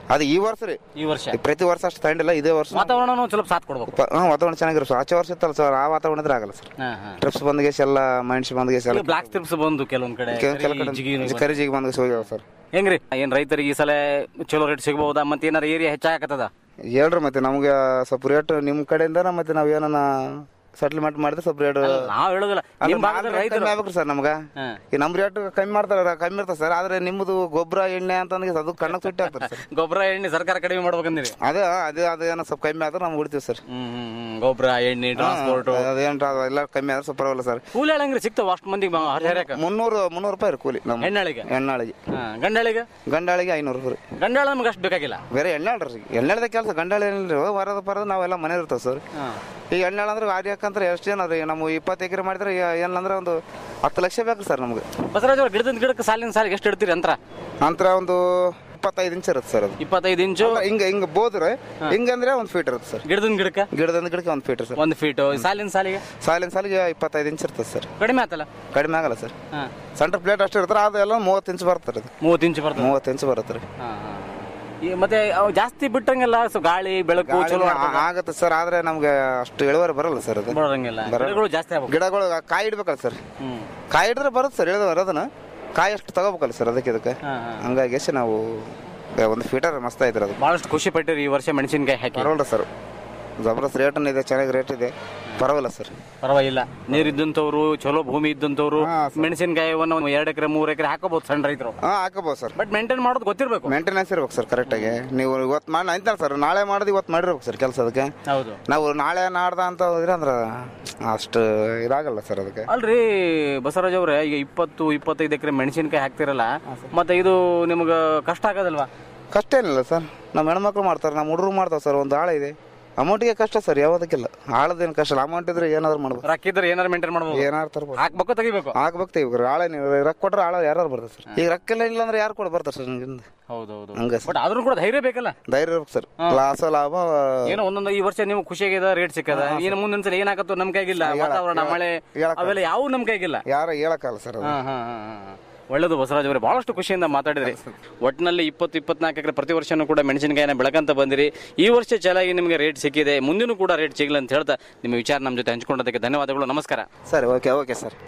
ಅದು ಈ ವರ್ಷ ರೀ ಈ ವರ್ಷ ಈ ಪ್ರತಿ ವರ್ಷ ಅಷ್ಟು ತಗೊಂಡಿಲ್ಲ ಇದೇ ವರ್ಷ ವಾತಾವರಣ ಸ್ವಲ್ಪ ಸಾಥ್ ಕೊಡ್ಬೇಕು ಪ- ಹಾ ವಾತಾವರಣ ಚೆನ್ನಾಗಿರೋ ಸರ್ ಆಚೆ ವರ್ಷ ಇತ್ತಲ್ಲ ಸರ್ ಆ ವಾತಾವರಣ ಇದ್ರೆ ಆಗಲ್ಲ ಸರ್ ಹಾ, ಹಾ. ಟ್ರಿಪ್ಸ್ ಬಂದ್ಗೇಸ್ ಎಲ್ಲ ಮೈಂಡ್ಸ್ ಬಂದ್ಗೇಸ್ ಎಲ್ಲ ಬ್ಲಾಕ್ ಸ್ಟ್ರಿಪ್ಸ್ ಬಂದು ಕೆಲವೊಂದ್ ಕಡೆ ಕೆಲ ಕರಿ ಕಡೆ ಜಿಗಿನು ಬಂದು. ಕರಿಜಿಗೆ ಬಂದ್ಗೇಸ್ ಹೋಗ್ಯಾವ ಸರ್ ಹೆಂಗ್ರಿ ಏನ್ ರೈತರಿಗೆ ಈ ಸಲ ಚಲೋ ರೇಟ್ ಸಿಗಬಹುದಾ ಮತ್ತೆ ಏನಾರ ಏರಿಯಾ ಹೆಚ್ಚಾಗತ್ತದ ಹೇಳ್ರಿ ಮತ್ತೆ ನಮ್ಗೆ ಸ್ವಲ್ಪ ರೇಟ್ ನಿಮ್ ಕಡೆಯಿಂದ ಮತ್ತೆ ನಾವ್ ಏನನ ಸೆಟ್ಲ್ಮೆಂಟ್ ಮಾಡಿದ್ರೆ ಸ್ವಲ್ಪ ರೇಟ್ ನಾವ್ ಹೇಳೋದಿಲ್ಲ ನಿಮ್ ಭಾಗದ ರೈತರು ಕಮ್ಮಿ ಆಗ್ಬೇಕು ಸರ್ ನಮ್ಗ ಹಾ. ಈ ನಮ್ ರೇಟ್ ಕಮ್ಮಿ ಮಾಡ್ತಾರ ಕಮ್ಮಿ ಇರ್ತದೆ ಸರ್ ಆದ್ರೆ ನಿಮ್ಮದು ಗೊಬ್ಬರ ಎಣ್ಣೆ ಅಂತಂದ್ರೆ ಅದು ಕಣ್ಣಕ್ಕೆ ಸುಟ್ಟಿ ಆಗ್ತದೆ ಸರ್ ಗೊಬ್ಬರ ಎಣ್ಣೆ ಸರ್ಕಾರ ಕಡಿಮೆ ಮಾಡ್ಬೇಕಂದಿರಿ ಅದೇ ಅದೇ ಅದು ಏನೋ ಸ್ವಲ್ಪ ಕಮ್ಮಿ ಆದ್ರೆ ನಾವು ಉಳಿತೀವಿ ಸರ್ ಹ್ಮ್ ಹ್ಮ್ ಹ್ಮ್ ಗೊಬ್ಬರ ಎಣ್ಣೆ ಟ್ರಾನ್ಸ್ಪೋರ್ಟ್ ಅದೇನ್ ಎಲ್ಲ ಕಮ್ಮಿ ಆದ್ರೆ ಸ್ವಲ್ಪ ಪರವಾಗಿಲ್ಲ ಸರ್ ಕೂಲಿ ಹೇಳಂಗ್ರಿ ಸಿಗ್ತಾವ ಅಷ್ಟು ಮಂದಿಗೆ ಹರಿಹರಕ ಮುನ್ನೂರು ಮುನ್ನೂರು ರೂಪಾಯಿ ರೀ ಕೂಲಿ ನಮ್ಮ ಹೆಣ್ಣಾಳಿಗೆ ಎಣ್ಣಾಳಿಗೆ ಹಾ, ಗಂಡಾಳಿಗೆ ಗಂಡಾಳಿಗೆ ಐನೂರು ರೂಪಾಯಿ ರೀ ಗಂಡಾಳ ನಮ್ಗೆ ಅಷ್ಟು ಬೇಕಾಗಿಲ್ಲ ಬೇರೆ ಎಣ್ಣಾಳ್ ರೀ ಎಣ್ಣಾಳ್ದ ಕೆಲಸ ಗಂಡಾಳಿ ಏನಿಲ್ಲ ವರದ ಪರದ ನಾವೆಲ್ಲ ಮನೆ ಇರ್ತಾವ ಸರ್ ಈ ಎಣ್ಣಾಳ ಅಂದ್ರೆ ಗಾಡಿ ಹಾಕಂದ್ರೆ ಎಷ್ಟು ಜನ ರೀ ನಮ್ಮ ಇಪ್ಪತ್ತು ಎಕರೆ ಮಾಡಿದ್ರೆ ಏನಂದ್ರೆ ಒಂದು ಹತ್ತು ಲಕ್ಷ ಬೇಕು ಸರ್ ನಮ್ಗೆ ಬಸವರಾಜ್ ಅವ್ರ ಗಿಡದಿಂದ ಗಿಡಕ್ಕೆ ಸಾಲಿನ ಸಾಲಿಗೆ ಎಷ್ಟು ಇಡ್ತೀರಿ ಅಂತರ ನಂತರ ಒಂದು ಇಪ್ಪತ್ತೈದು ಇಂಚ್ ಇರುತ್ತೆ ಸರ್ ಅದು ಇಪ್ಪತ್ತೈದು ಇಂಚು ಹಿಂಗ ಹಿಂಗ ಬೋದ್ರೆ ಹಿಂಗಂದ್ರೆ ಒಂದು ಫೀಟ್ ಇರುತ್ತೆ ಸರ್ ಗಿಡದಿಂದ ಗಿಡಕ್ಕೆ ಗಿಡದಿಂದ ಗಿಡಕ್ಕೆ ಒಂದು ಫೀಟ್ ಸರ್ ಒಂದು ಫೀಟ್ ಸಾಲಿನ ಸಾಲಿಗೆ ಸಾಲಿನ ಸಾಲಿಗೆ ಇಪ್ಪತ್ತೈದು ಇಂಚ್ ಇರ್ತದೆ ಸರ್ ಕಡಿಮೆ ಆತಲ್ಲ ಕಡಿಮೆ ಆಗಲ್ಲ ಸರ್ ಹಾ ಸೆಂಟರ್ ಪ್ಲೇಟ್ ಅಷ್ಟು ಇರ್ತಾರೆ ಅದೆಲ್ಲ ಮೂವತ್ತು ಇಂಚ್ ಬರ್ತದೆ ಅದು ಮೂವತ್ತು ಇಂಚು ಬರ್ತದೆ ಮೂವತ್ತು ಇಂಚ್ ಬರುತ್ತೆ ರೀ ಹಾ, ಹಾ. ಈ ಮತ್ತೆ ಅವು ಜಾಸ್ತಿ ಬಿಟ್ಟಂಗೆಲ್ಲ ಸೊ ಗಾಳಿ ಬೆಳಕು ಚಲೋ ಆ- ಆಗತ್ತೆ ಸರ್ ಆದ್ರೆ ನಮ್ಗೆ ಅಷ್ಟು ಇಳುವರಿ ಬರಲ್ಲ ಸರ್ ಅದು ಬರೋದಂಗಿಲ್ಲ ಬರಲ್ಲ. ಗಿಡಗಳು ಜಾಸ್ತಿ ಆಗ್ಬೇಕು ಗಿಡಗಳು ಕಾಯಿ ಇಡ್ಬೇಕಲ್ಲ ಸರ್ ಹ್ಮ್ ಕಾಯಿ ಹಿಡಿದ್ರೆ ಬರುತ್ತೆ ಸರ್ ಇಳಿದ ಅದನ್ನ ಕಾಯಿ ಅಷ್ಟು ತಗೋಬೇಕಲ್ಲ ಸರ್ ಅದಕ್ಕೆ ಇದಕ್ಕೆ ಹಾ, ಹಾ. ಹಂಗಾಗಿ ಎಷ್ಟ್ ನಾವು ಒಂದು ಫೀಟರ್ ಮಸ್ತ್ ಐತ್ರಿ ಅದು ಬಹಳಷ್ಟು ಖುಷಿ ಪಟ್ಟಿರಿ ಈ ವರ್ಷ ಮೆಣಸಿನಕಾಯಿ ಹಾಕಿ ಪರವಾಗಿಲ್ಲ ಸರ್ ಜಬರ್ದಸ್ತ್ ರೇಟ್ ಇದೆ ಚೆನ್ನಾಗಿ ರೇಟ್ ಇದೆ ಪರವಾಗಿಲ್ಲ ಸರ್ ಪರವಾಗಿಲ್ಲ ನೀರ್ ಇದ್ದಂತವ್ರು ಚಲೋ ಭೂಮಿ ಇದ್ದಂತವ್ರು ಹಾ, ಸರ್. ಮೆಣಸಿನಕಾಯಿ ಒಂದು ಎರಡು ಎಕರೆ ಮೂರು ಎಕರೆ ಹಾಕೋಬಹುದು ಸಣ್ಣ ರೈತರು ಹಾ ಹಾಕಬಹುದು ಸರ್ ಬಟ್ ಮೇಂಟೈನ್ ಮಾಡೋದು ಗೊತ್ತಿರ್ಬೇಕು ಮೇಂಟೆನೆನ್ಸ್ ಇರ್ಬೇಕು ಸರ್ ಕರೆಕ್ಟಾಗಿ ನೀವು ಇವತ್ತು ಮಾಡಿ ಅಂತಾರೆ ಸರ್ ನಾಳೆ ಮಾಡಿದ್ ಇವತ್ತು ಮಾಡಿರ್ಬೇಕು ಸರ್ ಕೆಲಸ ಅದಕ್ಕೆ ಹೌದು ನಾವು ನಾಳೆ ನಾಡ್ದ ಅಂತ ಹೋದ್ರೆ ಅಂದ್ರೆ ಅಷ್ಟು ಇದಾಗಲ್ಲ ಸರ್ ಅದಕ್ಕೆ ಅಲ್ರಿ ಬಸವರಾಜ್ ಅವ್ರೆ ಈಗ ಇಪ್ಪತ್ತು ಇಪ್ಪತ್ತೈದು ಎಕರೆ ಮೆಣಸಿನಕಾಯಿ ಹಾಕ್ತಿರಲ್ಲ ಮತ್ತೆ ಇದು ನಿಮ್ಗ ಕಷ್ಟ ಆಗೋದಲ್ವಾ ಕಷ್ಟ ಏನಿಲ್ಲ ಸರ್ ನಮ್ಮ ಹೆಣ್ಮಕ್ಳು ಮಾಡ್ತಾರೆ ನಮ್ಮ ಹುಡುಗರು ಮಾಡ್ತಾವೆ ಸರ್ ಒಂದು ಆಳ ಇದೆ ಅಮೌಂಟಿಗೆ ಕಷ್ಟ ಸರ್ ಯಾವುದಕ್ಕಿಲ್ಲ ಆಳದೇನು ಕಷ್ಟ ಇಲ್ಲ ಅಮೌಂಟ್ ಇದ್ರೆ ಏನಾದ್ರು ಮಾಡ್ಬೋದು ರೊಕ್ಕ ಇದ್ರೆ ಏನಾರು ಮೇಂಟೈನ್ ಮಾಡ್ಬೋದು ಏನಾರು ತರ್ಬೋದು ಹಾಕ್ಬೇಕು ತೆಗಿಬೇಕು ಆಗ್ಬೇಕು ಇವಾಗ ಆಳ ನೀವು ರೊಕ್ಕ ಕೊಟ್ರೆ ಆಳ ಯಾರು ಬರ್ತಾರೆ ಸರ್ ಈಗ ರೊಕ್ಕ ಇಲ್ಲ ಇಲ್ಲ ಅಂದ್ರೆ ಯಾರು ಕೂಡ ಬರ್ತಾರೆ ಸರ್ ನಿಮ್ಗಿಂದ ಹೌದೌದು ಹಂಗೆ ಸರ್ ಬಟ್ ಆದ್ರೂ ಕೂಡ ಧೈರ್ಯ ಬೇಕಲ್ಲ ಧೈರ್ಯ ಇರ್ಬೇಕು ಸರ್ ಲಾಸ ಲಾಭ ಏನೋ ಒಂದೊಂದು ಈ ವರ್ಷ ನಿಮ್ಗೆ ಖುಷಿಯಾಗಿದೆ ರೇಟ್ ಸಿಕ್ಕದ ಏನು ಮುಂದಿನ ಸಲ ಏನಾಗತ್ತೋ ನಮ್ ಕೈಗಿಲ್ಲ ವಾತಾವರಣ ಮಳೆ ಹೇಳಕ್ ಅವೆಲ್ಲ ಯಾವ ನಮ್ ಕೈಗಿಲ್ಲ ಯಾರು ಹೇಳಕ್ಕಲ್ಲ ಸರ್ ಅದು ಹಾ, ಹಾ, ಹಾ, ಹಾ. ಒಳ್ಳೇದು ಬಸವರಾಜ್ ಅವರೇ ಬಹಳಷ್ಟು ಖುಷಿಯಿಂದ ಮಾತಾಡಿದ್ರಿ ಒಟ್ಟಿನಲ್ಲಿ ಇಪ್ಪತ್ತು ಇಪ್ಪತ್ನಾಲ್ಕು ಎಕರೆ ಪ್ರತಿ ವರ್ಷನೂ ಕೂಡ ಮೆಣಸಿನಕಾಯಿನ ಬೆಳಕಂತ ಬಂದಿರಿ ಈ ವರ್ಷ ಚೆನ್ನಾಗಿ ನಿಮಗೆ ರೇಟ್ ಸಿಕ್ಕಿದೆ ಮುಂದಿನೂ ಕೂಡ ರೇಟ್ ಸಿಗಲಿ ಅಂತ ಹೇಳ್ತಾ ನಿಮ್ಮ ವಿಚಾರ ನಮ್ಮ ಜೊತೆ ಹಂಚ್ಕೊಂಡದಕ್ಕೆ ಧನ್ಯವಾದಗಳು ನಮಸ್ಕಾರ ಸರಿ ಓಕೆ ಓಕೆ ಸರ್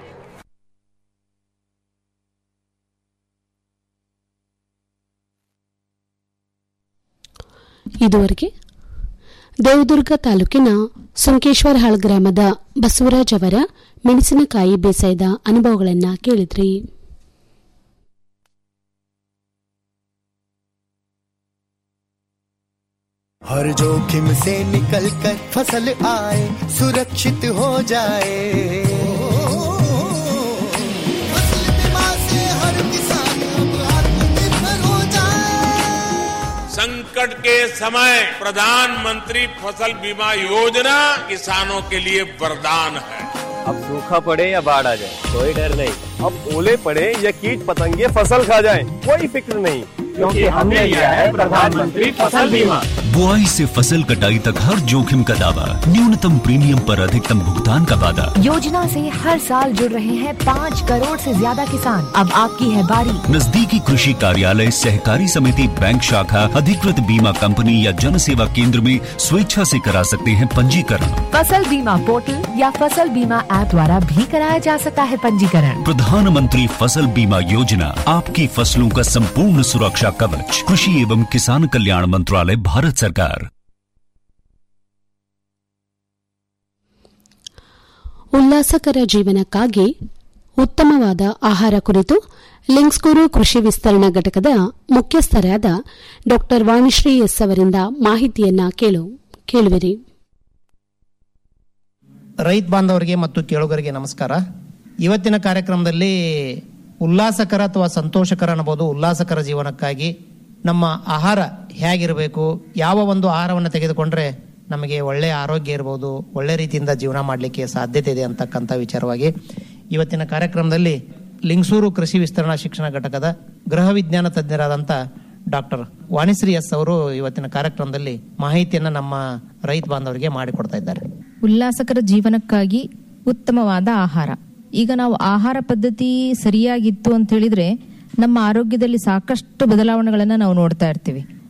ಇದುವರೆಗೆ ದೇವದುರ್ಗ ತಾಲೂಕಿನ ಸುಂಕೇಶ್ವರಹಾಳ್ ಗ್ರಾಮದ ಬಸವರಾಜ್ ಅವರ ಮೆಣಸಿನಕಾಯಿ ಬೇಸಾಯದ ಅನುಭವಗಳನ್ನ ಕೇಳಿದ್ರಿ हर जोखिम से निकल कर फसल आए सुरक्षित हो जाए फसल बीमा से हर किसान अब आत्मनिर्भर हो जाए संकट के समय प्रधानमंत्री फसल बीमा योजना किसानों के लिए वरदान है अब सूखा पड़े या बाढ़ आ जाए कोई डर नहीं अब ओले पड़े या कीट पतंगे फसल खा जाए कोई फिक्र नहीं क्योंकि हमने लिया है प्रधानमंत्री फसल बीमा बुआई से फसल कटाई तक हर जोखिम का दावा न्यूनतम प्रीमियम पर अधिकतम भुगतान का वादा योजना से हर साल जुड़ रहे हैं पाँच करोड़ से ज्यादा किसान अब आपकी है बारी नजदीकी कृषि कार्यालय सहकारी समिति बैंक शाखा अधिकृत बीमा कंपनी या जन सेवा केंद्र में स्वेच्छा से करा सकते हैं पंजीकरण फसल बीमा पोर्टल या फसल बीमा ऐप द्वारा भी कराया जा सकता है पंजीकरण प्रधानमंत्री फसल बीमा योजना आपकी फसलों का संपूर्ण सुरक्षा कवच कृषि एवं किसान कल्याण मंत्रालय भारत सरकार ಉಲ್ಲಾಸಕರ ಜೀವನಕ್ಕಾಗಿ ಉತ್ತಮವಾದ ಆಹಾರ ಕುರಿತು ಲಿಂಗ್ಸ್ಕೂರು ಕೃಷಿ ವಿಸ್ತರಣಾ ಘಟಕದ ಮುಖ್ಯಸ್ಥರಾದ ಡಾ ವಾಣಿಶ್ರೀ ಎಸ್ ಅವರಿಂದ ಮಾಹಿತಿಯನ್ನ ಕೇಳು ಕೇಳುವಿರಿ ರೈತ ಬಾಂಧವರಿಗೆ ಮತ್ತು ಕೇಳುಗರಿಗೆ ನಮಸ್ಕಾರ ಇವತ್ತಿನ ಕಾರ್ಯಕ್ರಮದಲ್ಲಿ ಉಲ್ಲಾಸಕರ ಅಥವಾ ಸಂತೋಷಕರ ಅನ್ನಬಹುದು ಉಲ್ಲಾಸಕರ ಜೀವನಕ್ಕಾಗಿ ನಮ್ಮ ಆಹಾರ ಹೇಗಿರಬೇಕು ಯಾವ ಒಂದು ಆಹಾರವನ್ನು ತೆಗೆದುಕೊಂಡ್ರೆ ನಮಗೆ ಒಳ್ಳೆಯ ಆರೋಗ್ಯ ಇರ್ಬೋದು ಒಳ್ಳೆ ರೀತಿಯಿಂದ ಜೀವನ ಮಾಡಲಿಕ್ಕೆ ಸಾಧ್ಯತೆ ಇದೆ ಅಂತಕ್ಕಂಥ ವಿಚಾರವಾಗಿ ಇವತ್ತಿನ ಕಾರ್ಯಕ್ರಮದಲ್ಲಿ ಲಿಂಗಸೂರು ಕೃಷಿ ವಿಸ್ತರಣಾ ಶಿಕ್ಷಣ ಘಟಕದ ಗೃಹ ವಿಜ್ಞಾನ ತಜ್ಞರಾದಂಥ ಡಾಕ್ಟರ್ ವಾಣಿಶ್ರೀ ಎಸ್ ಅವರು ಇವತ್ತಿನ ಕಾರ್ಯಕ್ರಮದಲ್ಲಿ ಮಾಹಿತಿಯನ್ನು ನಮ್ಮ ರೈತ ಬಾಂಧವರಿಗೆ ಮಾಡಿಕೊಡ್ತಾ ಇದ್ದಾರೆ ಉಲ್ಲಾಸಕರ ಜೀವನಕ್ಕಾಗಿ ಉತ್ತಮವಾದ ಆಹಾರ ಈಗ ನಾವು ಆಹಾರ ಪದ್ಧತಿ ಸರಿಯಾಗಿತ್ತು ಅಂತ ಹೇಳಿದ್ರೆ ನಮ್ಮ ಆರೋಗ್ಯದಲ್ಲಿ ಸಾಕಷ್ಟು ಬದಲಾವಣೆಗಳನ್ನ ನಾವು ನೋಡ್ತಾ ಇರ್ತೀವಿ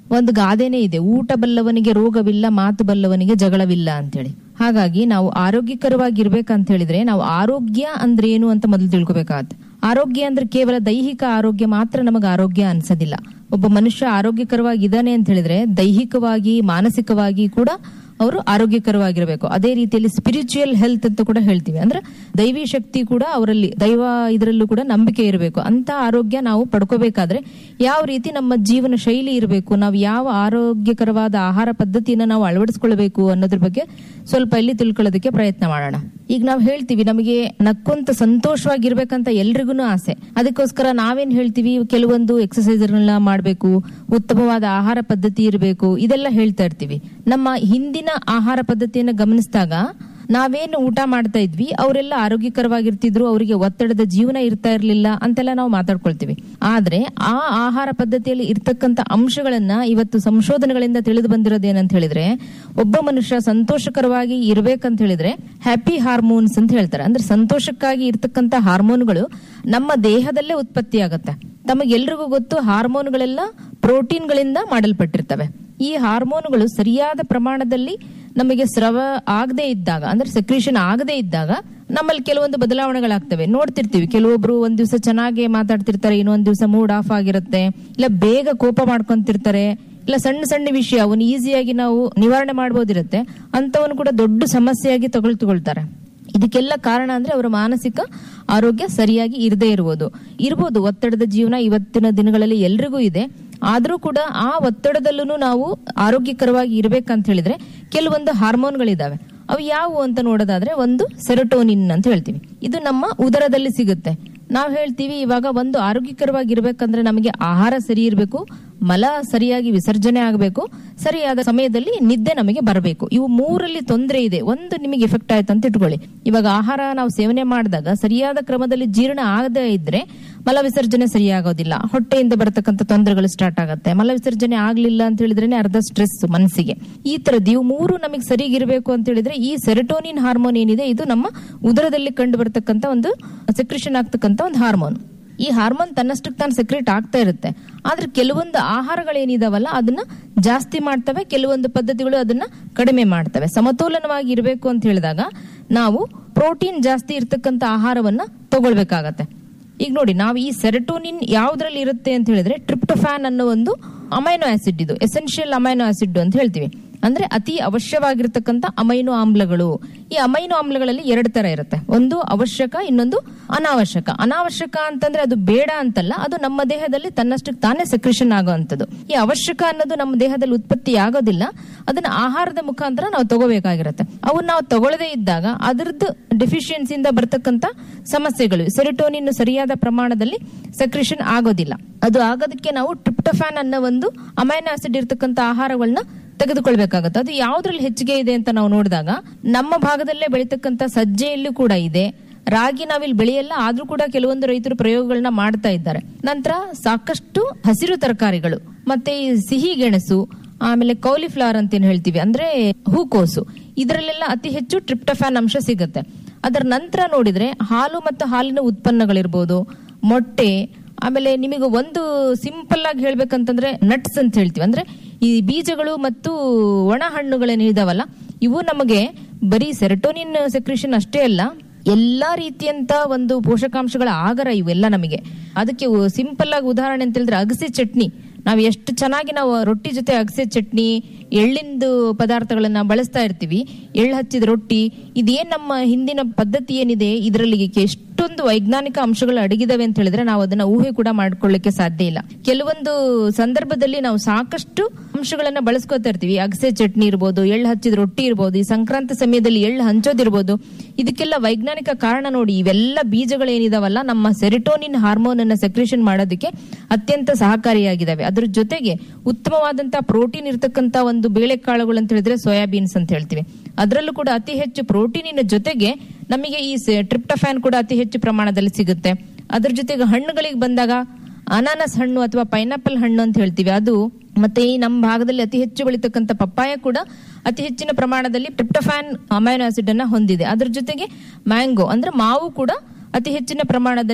ಒಂದು ಗಾದೆನೇ ಇದೆ ಊಟ ಬಲ್ಲವನಿಗೆ ರೋಗವಿಲ್ಲ ಮಾತು ಬಲ್ಲವನಿಗೆ ಜಗಳವಿಲ್ಲ ಅಂತೇಳಿ ಹಾಗಾಗಿ ನಾವು ಆರೋಗ್ಯಕರವಾಗಿ ಇರ್ಬೇಕಂತ ಹೇಳಿದ್ರೆ ನಾವು ಆರೋಗ್ಯ ಅಂದ್ರೆ ಏನು ಅಂತ ಮೊದಲು ತಿಳ್ಕೊಬೇಕಾಗತ್ತೆ ಆರೋಗ್ಯ ಅಂದ್ರೆ ಕೇವಲ ದೈಹಿಕ ಆರೋಗ್ಯ ಮಾತ್ರ ನಮಗೆ ಆರೋಗ್ಯ ಅನ್ಸೋದಿಲ್ಲ ಒಬ್ಬ ಮನುಷ್ಯ ಆರೋಗ್ಯಕರವಾಗಿ ಇದ್ದಾನೆ ಅಂತ ಹೇಳಿದ್ರೆ ದೈಹಿಕವಾಗಿ ಮಾನಸಿಕವಾಗಿ ಕೂಡ ಅವರು ಆರೋಗ್ಯಕರವಾಗಿರಬೇಕು ಅದೇ ರೀತಿಯಲ್ಲಿ ಸ್ಪಿರಿಚುವಲ್ ಹೆಲ್ತ್ ಅಂತ ಕೂಡ ಹೇಳ್ತೀವಿ ಅಂದ್ರೆ ದೈವಿ ಶಕ್ತಿ ಕೂಡ ಅವರಲ್ಲಿ ದೈವ ಇದರಲ್ಲೂ ಕೂಡ ನಂಬಿಕೆ ಇರಬೇಕು ಅಂತ ಆರೋಗ್ಯ ನಾವು ಪಡ್ಕೋಬೇಕಾದ್ರೆ ಯಾವ ರೀತಿ ನಮ್ಮ ಜೀವನ ಶೈಲಿ ಇರಬೇಕು ನಾವು ಯಾವ ಆರೋಗ್ಯಕರವಾದ ಆಹಾರ ಪದ್ಧತಿಯನ್ನ ನಾವು ಅಳವಡಿಸ್ಕೊಳ್ಬೇಕು ಅನ್ನೋದ್ರ ಬಗ್ಗೆ ಸ್ವಲ್ಪ ಇಲ್ಲಿ ತಿಳ್ಕೊಳ್ಳೋದಕ್ಕೆ ಪ್ರಯತ್ನ ಮಾಡೋಣ ಈಗ ನಾವು ಹೇಳ್ತೀವಿ ನಮಗೆ ನಕ್ಕೊಂತ ಸಂತೋಷವಾಗಿರ್ಬೇಕಂತ ಎಲ್ರಿಗೂ ಆಸೆ ಅದಕ್ಕೋಸ್ಕರ ನಾವೇನ್ ಹೇಳ್ತೀವಿ ಕೆಲವೊಂದು ಎಕ್ಸಸೈಸ್ ಮಾಡಬೇಕು ಉತ್ತಮವಾದ ಆಹಾರ ಪದ್ಧತಿ ಇರಬೇಕು ಇದೆಲ್ಲ ಹೇಳ್ತಾ ಇರ್ತೀವಿ ನಮ್ಮ ಹಿಂದಿನ ಆಹಾರ ಪದ್ಧತಿಯನ್ನು ಗಮನಿಸಿದಾಗ ನಾವೇನು ಊಟ ಮಾಡ್ತಾ ಇದ್ವಿ ಅವರೆಲ್ಲ ಆರೋಗ್ಯಕರವಾಗಿರ್ತಿದ್ರು ಅವರಿಗೆ ಒತ್ತಡದ ಜೀವನ ಇರ್ತಾ ಇರ್ಲಿಲ್ಲ ಅಂತೆಲ್ಲ ನಾವು ಮಾತಾಡ್ಕೊಳ್ತೀವಿ ಆದ್ರೆ ಆ ಆಹಾರ ಪದ್ಧತಿಯಲ್ಲಿ ಇರ್ತಕ್ಕಂತ ಅಂಶಗಳನ್ನ ಇವತ್ತು ಸಂಶೋಧನೆಗಳಿಂದ ತಿಳಿದು ಬಂದಿರೋದೇನಂತ ಹೇಳಿದ್ರೆ ಒಬ್ಬ ಮನುಷ್ಯ ಸಂತೋಷಕರವಾಗಿ ಇರ್ಬೇಕಂತ ಹೇಳಿದ್ರೆ ಹ್ಯಾಪಿ ಹಾರ್ಮೋನ್ಸ್ ಅಂತ ಹೇಳ್ತಾರೆ ಅಂದ್ರೆ ಸಂತೋಷಕ್ಕಾಗಿ ಇರ್ತಕ್ಕಂತ ಹಾರ್ಮೋನ್ಗಳು ನಮ್ಮ ದೇಹದಲ್ಲೇ ಉತ್ಪತ್ತಿ ಆಗತ್ತೆ ತಮಗೆಲ್ರಿಗೂ ಗೊತ್ತು ಹಾರ್ಮೋನ್ಗಳೆಲ್ಲ ಪ್ರೋಟೀನ್ಗಳಿಂದ ಮಾಡಲ್ಪಟ್ಟಿರ್ತವೆ ಈ ಹಾರ್ಮೋನ್ಗಳು ಸರಿಯಾದ ಪ್ರಮಾಣದಲ್ಲಿ ನಮಗೆ ಸ್ರವ ಆಗದೆ ಇದ್ದಾಗ ಅಂದ್ರೆ ಸೆಕ್ರೇಷನ್ ಆಗದೆ ಇದ್ದಾಗ ನಮ್ಮಲ್ಲಿ ಕೆಲವೊಂದು ಬದಲಾವಣೆಗಳಾಗ್ತವೆ ನೋಡ್ತಿರ್ತೀವಿ ಕೆಲವೊಬ್ರು ಒಂದ್ ದಿವಸ ಚೆನ್ನಾಗಿ ಮಾತಾಡ್ತಿರ್ತಾರೆ ಇನ್ನೊಂದ್ ದಿವಸ ಮೂಡ್ ಆಫ್ ಆಗಿರುತ್ತೆ ಇಲ್ಲ ಬೇಗ ಕೋಪ ಮಾಡ್ಕೊಂತಿರ್ತಾರೆ ಇಲ್ಲ ಸಣ್ಣ ಸಣ್ಣ ವಿಷಯ ಅವನು ಈಸಿಯಾಗಿ ನಾವು ನಿವಾರಣೆ ಮಾಡಬಹುದಿರುತ್ತೆ ಅಂತವನು ಕೂಡ ದೊಡ್ಡ ಸಮಸ್ಯೆಯಾಗಿ ತಗೊಳ್ತುಕೊಳ್ತಾರೆ ಇದಕ್ಕೆಲ್ಲ ಕಾರಣ ಅಂದ್ರೆ ಅವರ ಮಾನಸಿಕ ಆರೋಗ್ಯ ಸರಿಯಾಗಿ ಇರದೇ ಇರುವುದು ಇರ್ಬೋದು ಒತ್ತಡದ ಜೀವನ ಇವತ್ತಿನ ದಿನಗಳಲ್ಲಿ ಎಲ್ರಿಗೂ ಇದೆ ಆದ್ರೂ ಕೂಡ ಆ ಒತ್ತಡದಲ್ಲೂ ನಾವು ಆರೋಗ್ಯಕರವಾಗಿ ಇರ್ಬೇಕಂತ ಹೇಳಿದ್ರೆ ಕೆಲವೊಂದು ಹಾರ್ಮೋನ್ಗಳಿದಾವೆ ಅವು ಯಾವುವು ಅಂತ ನೋಡೋದಾದ್ರೆ ಒಂದು ಸೆರೋಟೋನಿನ್ ಅಂತ ಹೇಳ್ತೀವಿ ಇದು ನಮ್ಮ ಉದರದಲ್ಲಿ ಸಿಗುತ್ತೆ ನಾವು ಹೇಳ್ತೀವಿ ಇವಾಗ ಒಂದು ಆರೋಗ್ಯಕರವಾಗಿ ಇರ್ಬೇಕಂದ್ರೆ ನಮಗೆ ಆಹಾರ ಸರಿ ಇರಬೇಕು ಮಲ ಸರಿಯಾಗಿ ವಿಸರ್ಜನೆ ಆಗಬೇಕು ಸರಿಯಾದ ಸಮಯದಲ್ಲಿ ನಿದ್ದೆ ನಮಗೆ ಬರಬೇಕು ಇವು ಮೂರಲ್ಲಿ ತೊಂದರೆ ಇದೆ ಒಂದು ನಿಮಗೆ ಎಫೆಕ್ಟ್ ಆಯ್ತು ಅಂತ ಇಟ್ಕೊಳ್ಳಿ ಇವಾಗ ಆಹಾರ ನಾವು ಸೇವನೆ ಮಾಡಿದಾಗ ಸರಿಯಾದ ಕ್ರಮದಲ್ಲಿ ಜೀರ್ಣ ಆಗದೇ ಇದ್ರೆ ಮಲ ವಿಸರ್ಜನೆ ಸರಿಯಾಗೋದಿಲ್ಲ ಹೊಟ್ಟೆಯಿಂದ ಬರತಕ್ಕಂತ ತೊಂದರೆಗಳು ಸ್ಟಾರ್ಟ್ ಆಗುತ್ತೆ ಮಲ ವಿಸರ್ಜನೆ ಆಗ್ಲಿಲ್ಲ ಅಂತ ಹೇಳಿದ್ರೆ ಅರ್ಧ ಸ್ಟ್ರೆಸ್ ಮನಸ್ಸಿಗೆ ಈ ತರದ್ದು ಇವು ಮೂರು ನಮಗೆ ಸರಿಗಿರ್ಬೇಕು ಅಂತ ಹೇಳಿದ್ರೆ ಈ ಸೆರೆಟೋನಿನ್ ಹಾರ್ಮೋನ್ ಏನಿದೆ ಇದು ನಮ್ಮ ಉದರದಲ್ಲಿ ಕಂಡು ಬರತಕ್ಕಂತ ಒಂದು ಸೆಕ್ರೇಷನ್ ಆಗ್ತಕ್ಕಂತ ಒಂದು ಹಾರ್ಮೋನ್ ಈ ಹಾರ್ಮೋನ್ ತನ್ನಷ್ಟಕ್ಕೆ ತಾನು ಸೆಕ್ರೇಟ್ ಆಗ್ತಾ ಇರುತ್ತೆ ಆದ್ರೆ ಕೆಲವೊಂದು ಆಹಾರಗಳೇನಿದಾವಲ್ಲ ಅದನ್ನ ಜಾಸ್ತಿ ಮಾಡ್ತವೆ ಕೆಲವೊಂದು ಪದ್ಧತಿಗಳು ಅದನ್ನ ಕಡಿಮೆ ಮಾಡ್ತವೆ ಸಮತೋಲನವಾಗಿ ಇರಬೇಕು ಅಂತ ಹೇಳಿದಾಗ ನಾವು ಪ್ರೋಟೀನ್ ಜಾಸ್ತಿ ಇರ್ತಕ್ಕಂಥ ಆಹಾರವನ್ನ ತಗೊಳ್ಬೇಕಾಗತ್ತೆ ಈಗ ನೋಡಿ ನಾವು ಈ ಸೆರೆಟೋನಿನ್ ಯಾವ್ದ್ರಲ್ಲಿ ಇರುತ್ತೆ ಅಂತ ಹೇಳಿದ್ರೆ ಟ್ರಿಪ್ಟೋಫ್ಯಾನ್ ಅನ್ನೋ ಒಂದು ಅಮೈನೋ ಆಸಿಡ್ ಇದು ಎಸೆನ್ಷಿಯಲ್ ಅಮೈನೋ ಆಸಿಡ್ ಅಂತ ಹೇಳ್ತೀವಿ ಅಂದ್ರೆ ಅತಿ ಅವಶ್ಯವಾಗಿರ್ತಕ್ಕಂಥ ಅಮೈನೋ ಆಮ್ಲಗಳು ಈ ಅಮೈನೋ ಆಮ್ಲಗಳಲ್ಲಿ ಎರಡು ತರ ಇರುತ್ತೆ ಒಂದು ಅವಶ್ಯಕ ಇನ್ನೊಂದು ಅನಾವಶ್ಯಕ ಅನಾವಶ್ಯಕ ಅಂತಂದ್ರೆ ಅದು ಬೇಡ ಅಂತಲ್ಲ ಅದು ನಮ್ಮ ದೇಹದಲ್ಲಿ ತನ್ನಷ್ಟಕ್ಕೆ ತಾನೇ ಸೆಕ್ರೇಷನ್ ಆಗುವಂಥದ್ದು ಈ ಅವಶ್ಯಕ ಅನ್ನೋದು ನಮ್ಮ ದೇಹದಲ್ಲಿ ಉತ್ಪತ್ತಿ ಆಗೋದಿಲ್ಲ ಅದನ್ನ ಆಹಾರದ ಮುಖಾಂತರ ನಾವು ತಗೋಬೇಕಾಗಿರುತ್ತೆ ಅವನ್ನ ನಾವು ತಗೊಳ್ಳದೇ ಇದ್ದಾಗ ಅದರದ್ದು ಡೆಫಿಷಿಯನ್ಸಿಯಿಂದ ಬರ್ತಕ್ಕಂತ ಸಮಸ್ಯೆಗಳು ಸೆರಿಟೋನಿನ್ ಸರಿಯಾದ ಪ್ರಮಾಣದಲ್ಲಿ ಸೆಕ್ರೇಷನ್ ಆಗೋದಿಲ್ಲ ಅದು ಆಗೋದಕ್ಕೆ ನಾವು ಟ್ರಿಪ್ಟೋಫ್ಯಾನ್ ಅನ್ನೋ ಒಂದು ಅಮೈನೋ ಆಸಿಡ್ ಇರ್ತಕ್ಕಂಥ ಆಹಾರಗಳನ್ನ ತೆಗೆದುಕೊಳ್ಬೇಕಾಗತ್ತೆ ಅದು ಯಾವ್ದ್ರಲ್ಲಿ ಹೆಚ್ಚಿಗೆ ಇದೆ ಅಂತ ನಾವು ನೋಡಿದಾಗ ನಮ್ಮ ಭಾಗದಲ್ಲೇ ಬೆಳೀತಕ್ಕಂಥ ಸಜ್ಜೆಯಲ್ಲೂ ಕೂಡ ಇದೆ ರಾಗಿ ನಾವಿಲ್ಲಿ ಬೆಳೆಯಲ್ಲ ಆದ್ರೂ ಕೂಡ ಕೆಲವೊಂದು ರೈತರು ಪ್ರಯೋಗಗಳನ್ನ ಮಾಡ್ತಾ ಇದ್ದಾರೆ ನಂತರ ಸಾಕಷ್ಟು ಹಸಿರು ತರಕಾರಿಗಳು ಮತ್ತೆ ಈ ಸಿಹಿ ಗೆಣಸು ಆಮೇಲೆ ಕೌಲಿಫ್ಲವರ್ ಅಂತ ಏನ್ ಹೇಳ್ತೀವಿ ಅಂದ್ರೆ ಹೂಕೋಸು ಇದರಲ್ಲೆಲ್ಲ ಅತಿ ಹೆಚ್ಚು ಟ್ರಿಪ್ಟಫ್ಯಾನ್ ಅಂಶ ಸಿಗುತ್ತೆ ಅದರ ನಂತರ ನೋಡಿದ್ರೆ ಹಾಲು ಮತ್ತು ಹಾಲಿನ ಉತ್ಪನ್ನಗಳಿರ್ಬೋದು ಮೊಟ್ಟೆ ಆಮೇಲೆ ನಿಮಗೆ ಒಂದು ಸಿಂಪಲ್ ಆಗಿ ಹೇಳ್ಬೇಕಂತಂದ್ರೆ ನಟ್ಸ್ ಅಂತ ಹೇಳ್ತೀವಿ ಅಂದ್ರೆ ಈ ಬೀಜಗಳು ಮತ್ತು ಒಣ ಹಣ್ಣುಗಳೇನಿದಾವಲ್ಲ ಇವು ನಮಗೆ ಬರೀ ಸೆರೆಟೋನಿನ್ ಸೆಕ್ರೇಷನ್ ಅಷ್ಟೇ ಅಲ್ಲ ಎಲ್ಲಾ ರೀತಿಯಂತ ಒಂದು ಪೋಷಕಾಂಶಗಳ ಆಗರ ಇವೆಲ್ಲ ನಮಗೆ ಅದಕ್ಕೆ ಸಿಂಪಲ್ ಆಗಿ ಉದಾಹರಣೆ ಅಂತ ಹೇಳಿದ್ರೆ ಅಗಸೆ ಚಟ್ನಿ ನಾವು ಎಷ್ಟು ಚೆನ್ನಾಗಿ ನಾವು ರೊಟ್ಟಿ ಜೊತೆ ಅಗಸೆ ಚಟ್ನಿ ಎಳ್ಳಿಂದು ಪದಾರ್ಥಗಳನ್ನ ಬಳಸ್ತಾ ಇರ್ತೀವಿ ಎಳ್ಳು ಹಚ್ಚಿದ ರೊಟ್ಟಿ ಇದೇನ್ ನಮ್ಮ ಹಿಂದಿನ ಪದ್ಧತಿ ಏನಿದೆ ಇದರಲ್ಲಿ ಎಷ್ಟೊಂದು ವೈಜ್ಞಾನಿಕ ಅಂಶಗಳು ಅಡಗಿದಾವೆ ಅಂತ ಹೇಳಿದ್ರೆ ನಾವು ಅದನ್ನ ಊಹೆ ಕೂಡ ಮಾಡ್ಕೊಳ್ಳಿಕ್ಕೆ ಸಾಧ್ಯ ಇಲ್ಲ ಕೆಲವೊಂದು ಸಂದರ್ಭದಲ್ಲಿ ನಾವು ಸಾಕಷ್ಟು ಅಂಶಗಳನ್ನ ಬಳಸ್ಕೊತಾ ಇರ್ತೀವಿ ಅಗಸೆ ಚಟ್ನಿ ಇರ್ಬೋದು ಎಳ್ಳು ಹಚ್ಚಿದ ರೊಟ್ಟಿ ಇರ್ಬೋದು ಈ ಸಂಕ್ರಾಂತಿ ಸಮಯದಲ್ಲಿ ಎಳ್ಳು ಹಂಚೋದಿರ್ಬೋದು ಇದಕ್ಕೆಲ್ಲ ವೈಜ್ಞಾನಿಕ ಕಾರಣ ನೋಡಿ ಇವೆಲ್ಲ ಬೀಜಗಳೇನಿದಾವಲ್ಲ ನಮ್ಮ ಸೆರಿಟೋನಿನ್ ಹಾರ್ಮೋನ್ ಅನ್ನ ಸೆಕ್ರೇಷನ್ ಮಾಡೋದಕ್ಕೆ ಅತ್ಯಂತ ಸಹಕಾರಿಯಾಗಿದ್ದಾವೆ ಅದ್ರ ಜೊತೆಗೆ ಉತ್ತಮವಾದಂತಹ ಪ್ರೋಟೀನ್ ಇರತಕ್ಕಂತ ಒಂದು ಬೇಳೆಕಾಳುಗಳು ಅಂತ ಹೇಳಿದ್ರೆ ಸೋಯಾಬೀನ್ಸ್ ಅಂತ ಹೇಳ್ತೀವಿ ಅದರಲ್ಲೂ ಕೂಡ ಅತಿ ಹೆಚ್ಚು ಪ್ರೋಟೀನಿನ ಜೊತೆಗೆ ನಮಗೆ ಈ ಟ್ರಿಪ್ಟಫ್ಯಾನ್ ಕೂಡ ಅತಿ ಹೆಚ್ಚು ಪ್ರಮಾಣದಲ್ಲಿ ಸಿಗುತ್ತೆ ಅದ್ರ ಜೊತೆಗೆ ಹಣ್ಣುಗಳಿಗೆ ಬಂದಾಗ ಅನಾನಸ್ ಹಣ್ಣು ಅಥವಾ ಪೈನಾಪಲ್ ಹಣ್ಣು ಅಂತ ಹೇಳ್ತೀವಿ ಅದು ಮತ್ತೆ ಈ ನಮ್ಮ ಭಾಗದಲ್ಲಿ ಅತಿ ಹೆಚ್ಚು ಬೆಳೀತಕ್ಕಂಥ ಪಪ್ಪಾಯ ಕೂಡ ಅತಿ ಹೆಚ್ಚಿನ ಪ್ರಮಾಣದಲ್ಲಿ ಟ್ರಿಪ್ಟಫ್ಯಾನ್ ಅಮೈನೋ ಆಸಿಡ್ ಅನ್ನ ಹೊಂದಿದೆ ಅದ್ರ ಜೊತೆಗೆ ಮ್ಯಾಂಗೋ ಅಂದ್ರೆ ಮಾವು ಕೂಡ ಅತಿ ಹೆಚ್ಚಿನ ಪ್ರಮಾಣದಲ್ಲಿ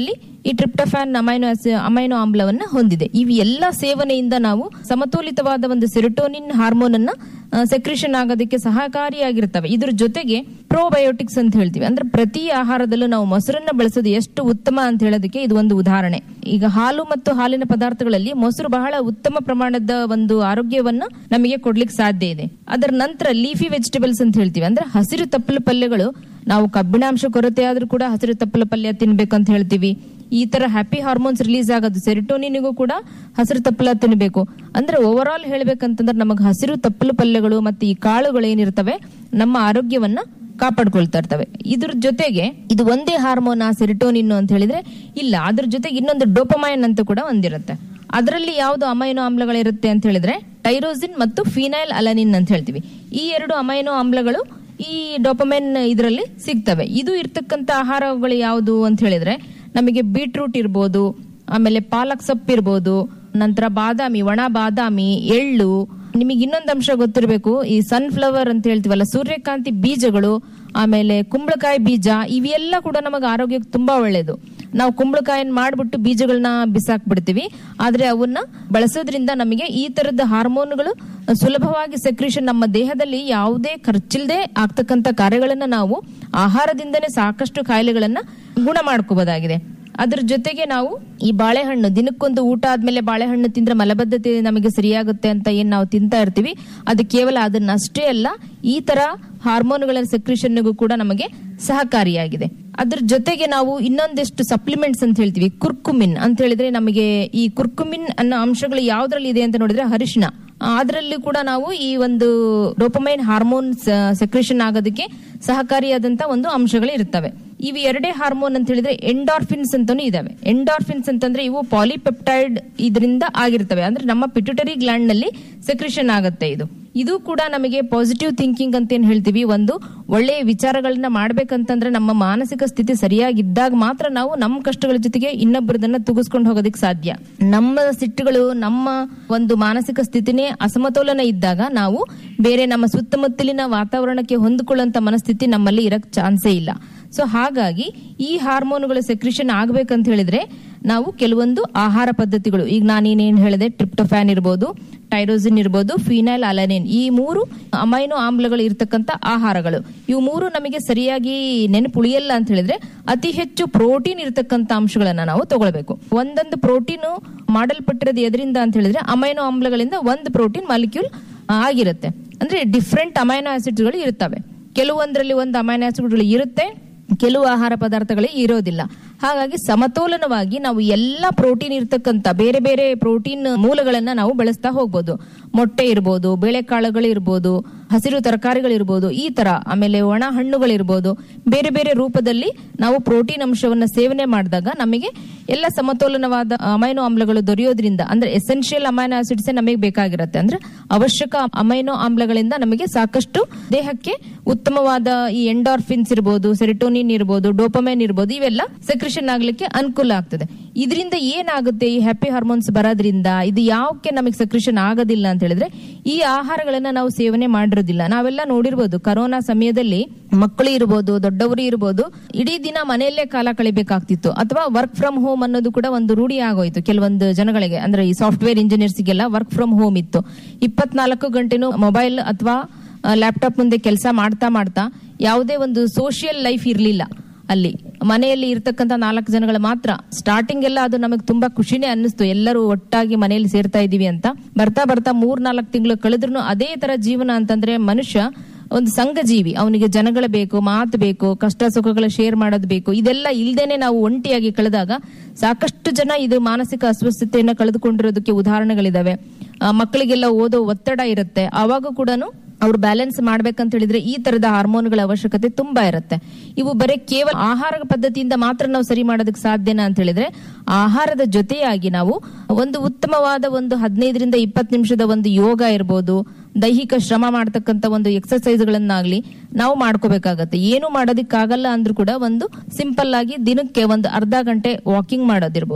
ಈ ಟ್ರಿಪ್ಟಫಾನ್ ಅಮೈನೋ ಆಸಿ- ಅಮೈನೋ ಆಮ್ಲವನ್ನ ಹೊಂದಿದೆ ಇವು ಎಲ್ಲ ಸೇವನೆಯಿಂದ ನಾವು ಸಮತೋಲಿತವಾದ ಒಂದು ಸೆರೋಟೋನಿನ್ ಹಾರ್ಮೋನ್ ಅನ್ನ ಸೆಕ್ರೇಷನ್ ಆಗೋದಕ್ಕೆ ಸಹಕಾರಿಯಾಗಿರ್ತವೆ ಇದ್ರ ಜೊತೆಗೆ ಪ್ರೋಬಯೋಟಿಕ್ಸ್ ಅಂತ ಹೇಳ್ತೀವಿ ಅಂದ್ರೆ ಪ್ರತಿ ಆಹಾರದಲ್ಲೂ ನಾವು ಮೊಸರನ್ನ ಬಳಸೋದು ಎಷ್ಟು ಉತ್ತಮ ಅಂತ ಹೇಳೋದಕ್ಕೆ ಇದು ಒಂದು ಉದಾಹರಣೆ ಈಗ ಹಾಲು ಮತ್ತು ಹಾಲಿನ ಪದಾರ್ಥಗಳಲ್ಲಿ ಮೊಸರು ಬಹಳ ಉತ್ತಮ ಪ್ರಮಾಣದ ಒಂದು ಆರೋಗ್ಯವನ್ನ ನಮಗೆ ಕೊಡ್ಲಿಕ್ಕೆ ಸಾಧ್ಯ ಇದೆ ಅದರ ನಂತರ ಲೀಫಿ ವೆಜಿಟೇಬಲ್ಸ್ ಅಂತ ಹೇಳ್ತೀವಿ ಅಂದ್ರೆ ಹಸಿರು ತಪ್ಪಲು ಪಲ್ಯಗಳು ನಾವು ಕಬ್ಬಿಣಾಂಶ ಕೊರತೆ ಆದ್ರೂ ಕೂಡ ಹಸಿರು ತಪ್ಪಲು ಪಲ್ಯ ತಿನ್ಬೇಕಂತ ಹೇಳ್ತೀವಿ ಈ ತರ ಹ್ಯಾಪಿ ಹಾರ್ಮೋನ್ಸ್ ರಿಲೀಸ್ ಆಗೋದು ಸೆರಿಟೋನಿನಿಗೂ ಕೂಡ ಹಸಿರು ತಪ್ಪಲ ತಿನ್ನಬೇಕು ಅಂದ್ರೆ ಓವರ್ ಆಲ್ ಹೇಳ್ಬೇಕಂತಂದ್ರೆ ನಮಗೆ ಹಸಿರು ತಪ್ಪಲು ಪಲ್ಯಗಳು ಮತ್ತೆ ಈ ಕಾಳುಗಳು ಏನಿರ್ತವೆ ನಮ್ಮ ಆರೋಗ್ಯವನ್ನ ಕಾಪಾಡ್ಕೊಳ್ತಾ ಇರ್ತವೆ ಇದ್ರ ಜೊತೆಗೆ ಇದು ಒಂದೇ ಹಾರ್ಮೋನ್ ಆ ಸೆರಿಟೋನಿನ್ ಅಂತ ಹೇಳಿದ್ರೆ ಇಲ್ಲ ಅದ್ರ ಜೊತೆಗೆ ಇನ್ನೊಂದು ಡೋಪಮೈನ್ ಅಂತ ಕೂಡ ಒಂದಿರುತ್ತೆ ಅದರಲ್ಲಿ ಯಾವ್ದು ಅಮೈನೋ ಆಮ್ಲಗಳಿರುತ್ತೆ ಅಂತ ಹೇಳಿದ್ರೆ ಟೈರೋಸಿನ್ ಮತ್ತು ಫಿನೈಲ್ ಅಲನಿನ್ ಅಂತ ಹೇಳ್ತೀವಿ ಈ ಎರಡು ಅಮೈನೋ ಆಮ್ಲಗಳು ಈ ಡೋಪಮೈನ್ ಇದರಲ್ಲಿ ಸಿಗ್ತವೆ ಇದು ಇರ್ತಕ್ಕಂತ ಆಹಾರಗಳು ಯಾವುದು ಅಂತ ಹೇಳಿದ್ರೆ ನಮಗೆ ಬೀಟ್ರೂಟ್ ಇರ್ಬೋದು ಆಮೇಲೆ ಪಾಲಕ್ ಸೊಪ್ಪು ಇರ್ಬೋದು ನಂತರ ಬಾದಾಮಿ ಒಣ ಬಾದಾಮಿ ಎಳ್ಳು ನಿಮಗೆ ಇನ್ನೊಂದು ಅಂಶ ಗೊತ್ತಿರಬೇಕು ಈ ಸನ್ಫ್ಲವರ್ ಅಂತ ಹೇಳ್ತೀವಲ್ಲ ಸೂರ್ಯಕಾಂತಿ ಬೀಜಗಳು ಆಮೇಲೆ ಕುಂಬಳಕಾಯಿ ಬೀಜ ಇವೆಲ್ಲ ಕೂಡ ನಮಗೆ ಆರೋಗ್ಯಕ್ಕೆ ತುಂಬಾ ಒಳ್ಳೇದು ನಾವು ಕುಂಬಳಕಾಯಿನ ಮಾಡ್ಬಿಟ್ಟು ಬೀಜಗಳನ್ನ ಬಿಸಾಕ್ ಬಿಡ್ತೀವಿ ಆದ್ರೆ ಅವನ್ನ ಬಳಸೋದ್ರಿಂದ ನಮಗೆ ಈ ತರದ ಹಾರ್ಮೋನ್ಗಳು ಸುಲಭವಾಗಿ ಸೆಕ್ರೇಷನ್ ನಮ್ಮ ದೇಹದಲ್ಲಿ ಯಾವುದೇ ಖರ್ಚಿಲ್ಲದೆ ಆಗ್ತಕ್ಕಂತ ಕಾರ್ಯಗಳನ್ನ ನಾವು ಆಹಾರದಿಂದನೇ ಸಾಕಷ್ಟು ಕಾಯಿಲೆಗಳನ್ನ ಗುಣ ಮಾಡ್ಕೋಬಹುದಾಗಿದೆ ಅದ್ರ ಜೊತೆಗೆ ನಾವು ಈ ಬಾಳೆಹಣ್ಣು ದಿನಕ್ಕೊಂದು ಊಟ ಆದ್ಮೇಲೆ ಬಾಳೆಹಣ್ಣು ತಿಂದ್ರೆ ಮಲಬದ್ಧತೆ ನಮಗೆ ಸರಿಯಾಗುತ್ತೆ ಅಂತ ಏನ್ ನಾವು ತಿಂತಾ ಇರ್ತೀವಿ ಅದು ಕೇವಲ ಅದನ್ನಷ್ಟೇ ಅಲ್ಲ ಈ ತರ ಹಾರ್ಮೋನ್ಗಳ ಸೆಕ್ರೇಷನ್ಗೂ ಕೂಡ ನಮಗೆ ಸಹಕಾರಿಯಾಗಿದೆ ಅದ್ರ ಜೊತೆಗೆ ನಾವು ಇನ್ನೊಂದಿಷ್ಟು ಸಪ್ಲಿಮೆಂಟ್ಸ್ ಅಂತ ಹೇಳ್ತೀವಿ ಕುರ್ಕುಮಿನ್ ಅಂತ ಹೇಳಿದ್ರೆ ನಮಗೆ ಈ ಕುರ್ಕುಮಿನ್ ಅನ್ನೋ ಅಂಶಗಳು ಯಾವ್ದ್ರಲ್ಲಿ ಇದೆ ಅಂತ ನೋಡಿದ್ರೆ ಅರಿಶಿನ ಅದರಲ್ಲಿ ಕೂಡ ನಾವು ಈ ಒಂದು ಡೋಪಮೈನ್ ಹಾರ್ಮೋನ್ ಸೆಕ್ರೇಷನ್ ಆಗೋದಕ್ಕೆ ಸಹಕಾರಿಯಾದಂತ ಒಂದು ಅಂಶಗಳು ಇರ್ತವೆ ಇವು ಎರಡೇ ಹಾರ್ಮೋನ್ ಅಂತ ಹೇಳಿದ್ರೆ ಎಂಡಾರ್ಫಿನ್ಸ್ ಅಂತಾನು ಇದಾವೆ ಎಂಡಾರ್ಫಿನ್ಸ್ ಅಂತಂದ್ರೆ ಇವು ಪಾಲಿಪೆಪ್ಟೈಡ್ ಇದರಿಂದ ಆಗಿರ್ತವೆ ಅಂದ್ರೆ ನಮ್ಮ ಪಿಟ್ಯುಟರಿ ಗ್ಲ್ಯಾಂಡ್ ನಲ್ಲಿ ಸೆಕ್ರೇಷನ್ ಆಗುತ್ತೆ ಇದು ಇದು ಕೂಡ ನಮಗೆ ಪಾಸಿಟಿವ್ ಥಿಂಕಿಂಗ್ ಅಂತ ಏನ್ ಹೇಳ್ತೀವಿ ಒಂದು ಒಳ್ಳೆಯ ವಿಚಾರಗಳನ್ನ ಮಾಡ್ಬೇಕಂತಂದ್ರೆ ನಮ್ಮ ಮಾನಸಿಕ ಸ್ಥಿತಿ ಸರಿಯಾಗಿದ್ದಾಗ ಮಾತ್ರ ನಾವು ನಮ್ಮ ಕಷ್ಟಗಳ ಜೊತೆಗೆ ಇನ್ನೊಬ್ಬರದನ್ನ ತುಗಿಸ್ಕೊಂಡು ಹೋಗೋದಕ್ಕೆ ಸಾಧ್ಯ ನಮ್ಮ ಸಿಟ್ಟುಗಳು ನಮ್ಮ ಒಂದು ಮಾನಸಿಕ ಸ್ಥಿತಿನೇ ಅಸಮತೋಲನ ಇದ್ದಾಗ ನಾವು ಬೇರೆ ನಮ್ಮ ಸುತ್ತಮುತ್ತಲಿನ ವಾತಾವರಣಕ್ಕೆ ಹೊಂದಿಕೊಳ್ಳುವಂತ ಮನಸ್ಥಿತಿ ನಮ್ಮಲ್ಲಿ ಇರಕ್ ಚಾನ್ಸೇ ಇಲ್ಲ ಸೊ ಹಾಗಾಗಿ ಈ ಹಾರ್ಮೋನುಗಳ ಸೆಕ್ರಿಷನ್ ಆಗ್ಬೇಕಂತ ಹೇಳಿದ್ರೆ ನಾವು ಕೆಲವೊಂದು ಆಹಾರ ಪದ್ಧತಿಗಳು ಈಗ ನಾನೇನೇನ್ ಹೇಳಿದೆ ಟ್ರಿಪ್ಟೋಫ್ಯಾನ್ ಇರ್ಬೋದು ಟೈರೋಸಿನ್ ಇರ್ಬೋದು ಫಿನೈಲ್ ಅಲನಿನ್ ಈ ಮೂರು ಅಮೈನೋ ಆಮ್ಲಗಳು ಇರ್ತಕ್ಕಂಥ ಆಹಾರಗಳು ಇವು ಮೂರು ನಮಗೆ ಸರಿಯಾಗಿ ನೆನಪುಳಿಯಲ್ಲ ಅಂತ ಹೇಳಿದ್ರೆ ಅತಿ ಹೆಚ್ಚು ಪ್ರೋಟೀನ್ ಇರತಕ್ಕಂತ ಅಂಶಗಳನ್ನ ನಾವು ತಗೊಳ್ಬೇಕು ಒಂದೊಂದು ಪ್ರೋಟೀನ್ ಮಾಡಲ್ಪಟ್ಟಿರೋದು ಎದರಿಂದ ಅಂತ ಹೇಳಿದ್ರೆ ಅಮೈನೋ ಆಮ್ಲಗಳಿಂದ ಒಂದು ಪ್ರೋಟೀನ್ ಮಾಲಿಕ್ಯೂಲ್ ಆಗಿರುತ್ತೆ ಅಂದ್ರೆ ಡಿಫ್ರೆಂಟ್ ಅಮೈನೋ ಆಸಿಡ್ಗಳು ಇರ್ತವೆ ಕೆಲವೊಂದರಲ್ಲಿ ಒಂದು ಅಮೈನೋ ಆಸಿಡ್ಗಳು ಇರುತ್ತೆ ಕೆಲವು ಆಹಾರ ಪದಾರ್ಥಗಳೇ ಇರೋದಿಲ್ಲ ಹಾಗಾಗಿ ಸಮತೋಲನವಾಗಿ ನಾವು ಎಲ್ಲ ಪ್ರೋಟೀನ್ ಇರ್ತಕ್ಕಂಥ ಬೇರೆ ಬೇರೆ ಪ್ರೋಟೀನ್ ಮೂಲಗಳನ್ನ ನಾವು ಬಳಸ್ತಾ ಹೋಗ್ಬೋದು ಮೊಟ್ಟೆ ಇರ್ಬೋದು ಬೇಳೆಕಾಳುಗಳು ಇರ್ಬೋದು ಹಸಿರು ತರಕಾರಿಗಳಿರ್ಬೋದು ಈ ತರ ಆಮೇಲೆ ಒಣ ಹಣ್ಣುಗಳಿರ್ಬೋದು ಬೇರೆ ಬೇರೆ ರೂಪದಲ್ಲಿ ನಾವು ಪ್ರೋಟೀನ್ ಅಂಶವನ್ನ ಸೇವನೆ ಮಾಡಿದಾಗ ನಮಗೆ ಎಲ್ಲ ಸಮತೋಲನವಾದ ಅಮೈನೋ ಆಮ್ಲಗಳು ದೊರೆಯೋದ್ರಿಂದ ಅಂದ್ರೆ ಎಸೆನ್ಷಿಯಲ್ ಅಮೈನೋ ಆಸಿಡ್ಸ್ ನಮಗೆ ಬೇಕಾಗಿರುತ್ತೆ ಅಂದ್ರೆ ಅವಶ್ಯಕ ಅಮೈನೋ ಆಮ್ಲಗಳಿಂದ ನಮಗೆ ಸಾಕಷ್ಟು ದೇಹಕ್ಕೆ ಉತ್ತಮವಾದ ಈ ಎಂಡಾರ್ಫಿನ್ಸ್ ಇರ್ಬೋದು ಸೆರಿಟೋನಿನ್ ಇರ್ಬೋದು ಡೋಪಮೈನ್ ಇರ್ಬೋದು ಇವೆಲ್ಲ ಸೆಕ್ರೇಷನ್ ಆಗ್ಲಿಕ್ಕೆ ಅನುಕೂಲ ಆಗ್ತದೆ ಇದರಿಂದ ಏನಾಗುತ್ತೆ ಈ ಹ್ಯಾಪಿ ಹಾರ್ಮೋನ್ಸ್ ಬರೋದ್ರಿಂದ ಇದು ಯಾವಕ್ಕೆ ನಮಗೆ ಸೆಕ್ರೇಷನ್ ಆಗೋದಿಲ್ಲ ಅಂತ ಹೇಳಿದ್ರೆ ಈ ಆಹಾರಗಳನ್ನ ನಾವು ಸೇವನೆ ಮಾಡಿರೋದಿಲ್ಲ ನಾವೆಲ್ಲ ನೋಡಿರ್ಬೋದು ಕರೋನಾ ಸಮಯದಲ್ಲಿ ಮಕ್ಕಳು ಇರ್ಬೋದು ದೊಡ್ಡವರು ಇರ್ಬೋದು ಇಡೀ ದಿನ ಮನೆಯಲ್ಲೇ ಕಾಲ ಕಳಿಬೇಕಾಗ್ತಿತ್ತು ಅಥವಾ ವರ್ಕ್ ಫ್ರಮ್ ಹೋಮ್ ಅನ್ನೋದು ಕೂಡ ಒಂದು ರೂಢಿ ಆಗೋಯ್ತು ಕೆಲವೊಂದು ಜನಗಳಿಗೆ ಅಂದ್ರೆ ಈ ಸಾಫ್ಟ್ವೇರ್ ಇಂಜಿನಿಯರ್ಸ್ಗೆಲ್ಲ ವರ್ಕ್ ಫ್ರಮ್ ಹೋಮ್ ಇತ್ತು ಇಪ್ಪತ್ನಾಲ್ಕು ಗಂಟೆನೂ ಮೊಬೈಲ್ ಅಥವಾ ಲ್ಯಾಪ್ಟಾಪ್ ಮುಂದೆ ಕೆಲಸ ಮಾಡ್ತಾ ಮಾಡ್ತಾ ಯಾವುದೇ ಒಂದು ಸೋಷಿಯಲ್ ಲೈಫ್ ಇರಲಿಲ್ಲ ಅಲ್ಲಿ ಮನೆಯಲ್ಲಿ ಇರ್ತಕ್ಕಂಥ ನಾಲ್ಕು ಜನಗಳು ಮಾತ್ರ ಸ್ಟಾರ್ಟಿಂಗ್ ಎಲ್ಲ ಅದು ನಮಗೆ ತುಂಬಾ ಖುಷಿನೇ ಅನ್ನಿಸ್ತು ಎಲ್ಲರೂ ಒಟ್ಟಾಗಿ ಮನೆಯಲ್ಲಿ ಸೇರ್ತಾ ಇದೀವಿ ಅಂತ ಬರ್ತಾ ಬರ್ತಾ ಮೂರ್ ನಾಲ್ಕು ತಿಂಗಳು ಕಳೆದ್ರು ಅದೇ ತರ ಜೀವನ ಅಂತಂದ್ರೆ ಮನುಷ್ಯ ಒಂದು ಸಂಘ ಜೀವಿ ಅವನಿಗೆ ಜನಗಳ ಬೇಕು ಮಾತು ಬೇಕು ಕಷ್ಟ ಸುಖಗಳ ಶೇರ್ ಮಾಡೋದು ಬೇಕು ಇದೆಲ್ಲ ಇಲ್ದೇನೆ ನಾವು ಒಂಟಿಯಾಗಿ ಕಳೆದಾಗ ಸಾಕಷ್ಟು ಜನ ಇದು ಮಾನಸಿಕ ಅಸ್ವಸ್ಥತೆಯನ್ನ ಕಳೆದುಕೊಂಡಿರೋದಕ್ಕೆ ಉದಾಹರಣೆಗಳಿದಾವೆ ಆ, ಮಕ್ಕಳಿಗೆಲ್ಲ ಓದೋ ಒತ್ತಡ ಇರುತ್ತೆ ಅವಾಗ ಕೂಡ ಅವ್ರು ಬ್ಯಾಲೆನ್ಸ್ ಮಾಡ್ಬೇಕಂತ ಹೇಳಿದ್ರೆ ಈ ತರದ ಹಾರ್ಮೋನ್ಗಳ ಅವಶ್ಯಕತೆ ತುಂಬಾ ಇರುತ್ತೆ ಇವು ಬರೀ ಕೇವಲ ಆಹಾರ ಪದ್ಧತಿಯಿಂದ ಮಾತ್ರ ನಾವು ಸರಿ ಮಾಡೋದಕ್ಕೆ ಸಾಧ್ಯನಾ ಅಂತ ಹೇಳಿದ್ರೆ ಆಹಾರದ ಜೊತೆಯಾಗಿ ನಾವು ಒಂದು ಉತ್ತಮವಾದ ಒಂದು ಹದಿನೈದರಿಂದ ಇಪ್ಪತ್ತು ನಿಮಿಷದ ಒಂದು ಯೋಗ ಇರ್ಬೋದು ದೈಹಿಕ ಶ್ರಮ ಮಾಡ್ತಕ್ಕಂತ ಒಂದು ಎಕ್ಸರ್ಸೈಸ್ ಗಳನ್ನಾಗ್ಲಿ ನಾವು ಮಾಡ್ಕೋಬೇಕಾಗತ್ತೆ ಏನು ಮಾಡೋದಕ್ಕಾಗಲ್ಲ ಅಂದ್ರೂ ಕೂಡ ಒಂದು ಸಿಂಪಲ್ ಆಗಿ ದಿನಕ್ಕೆ ಒಂದು ಅರ್ಧ ಗಂಟೆ ವಾಕಿಂಗ್ ಮಾಡೋದಿರ್ಬೋದು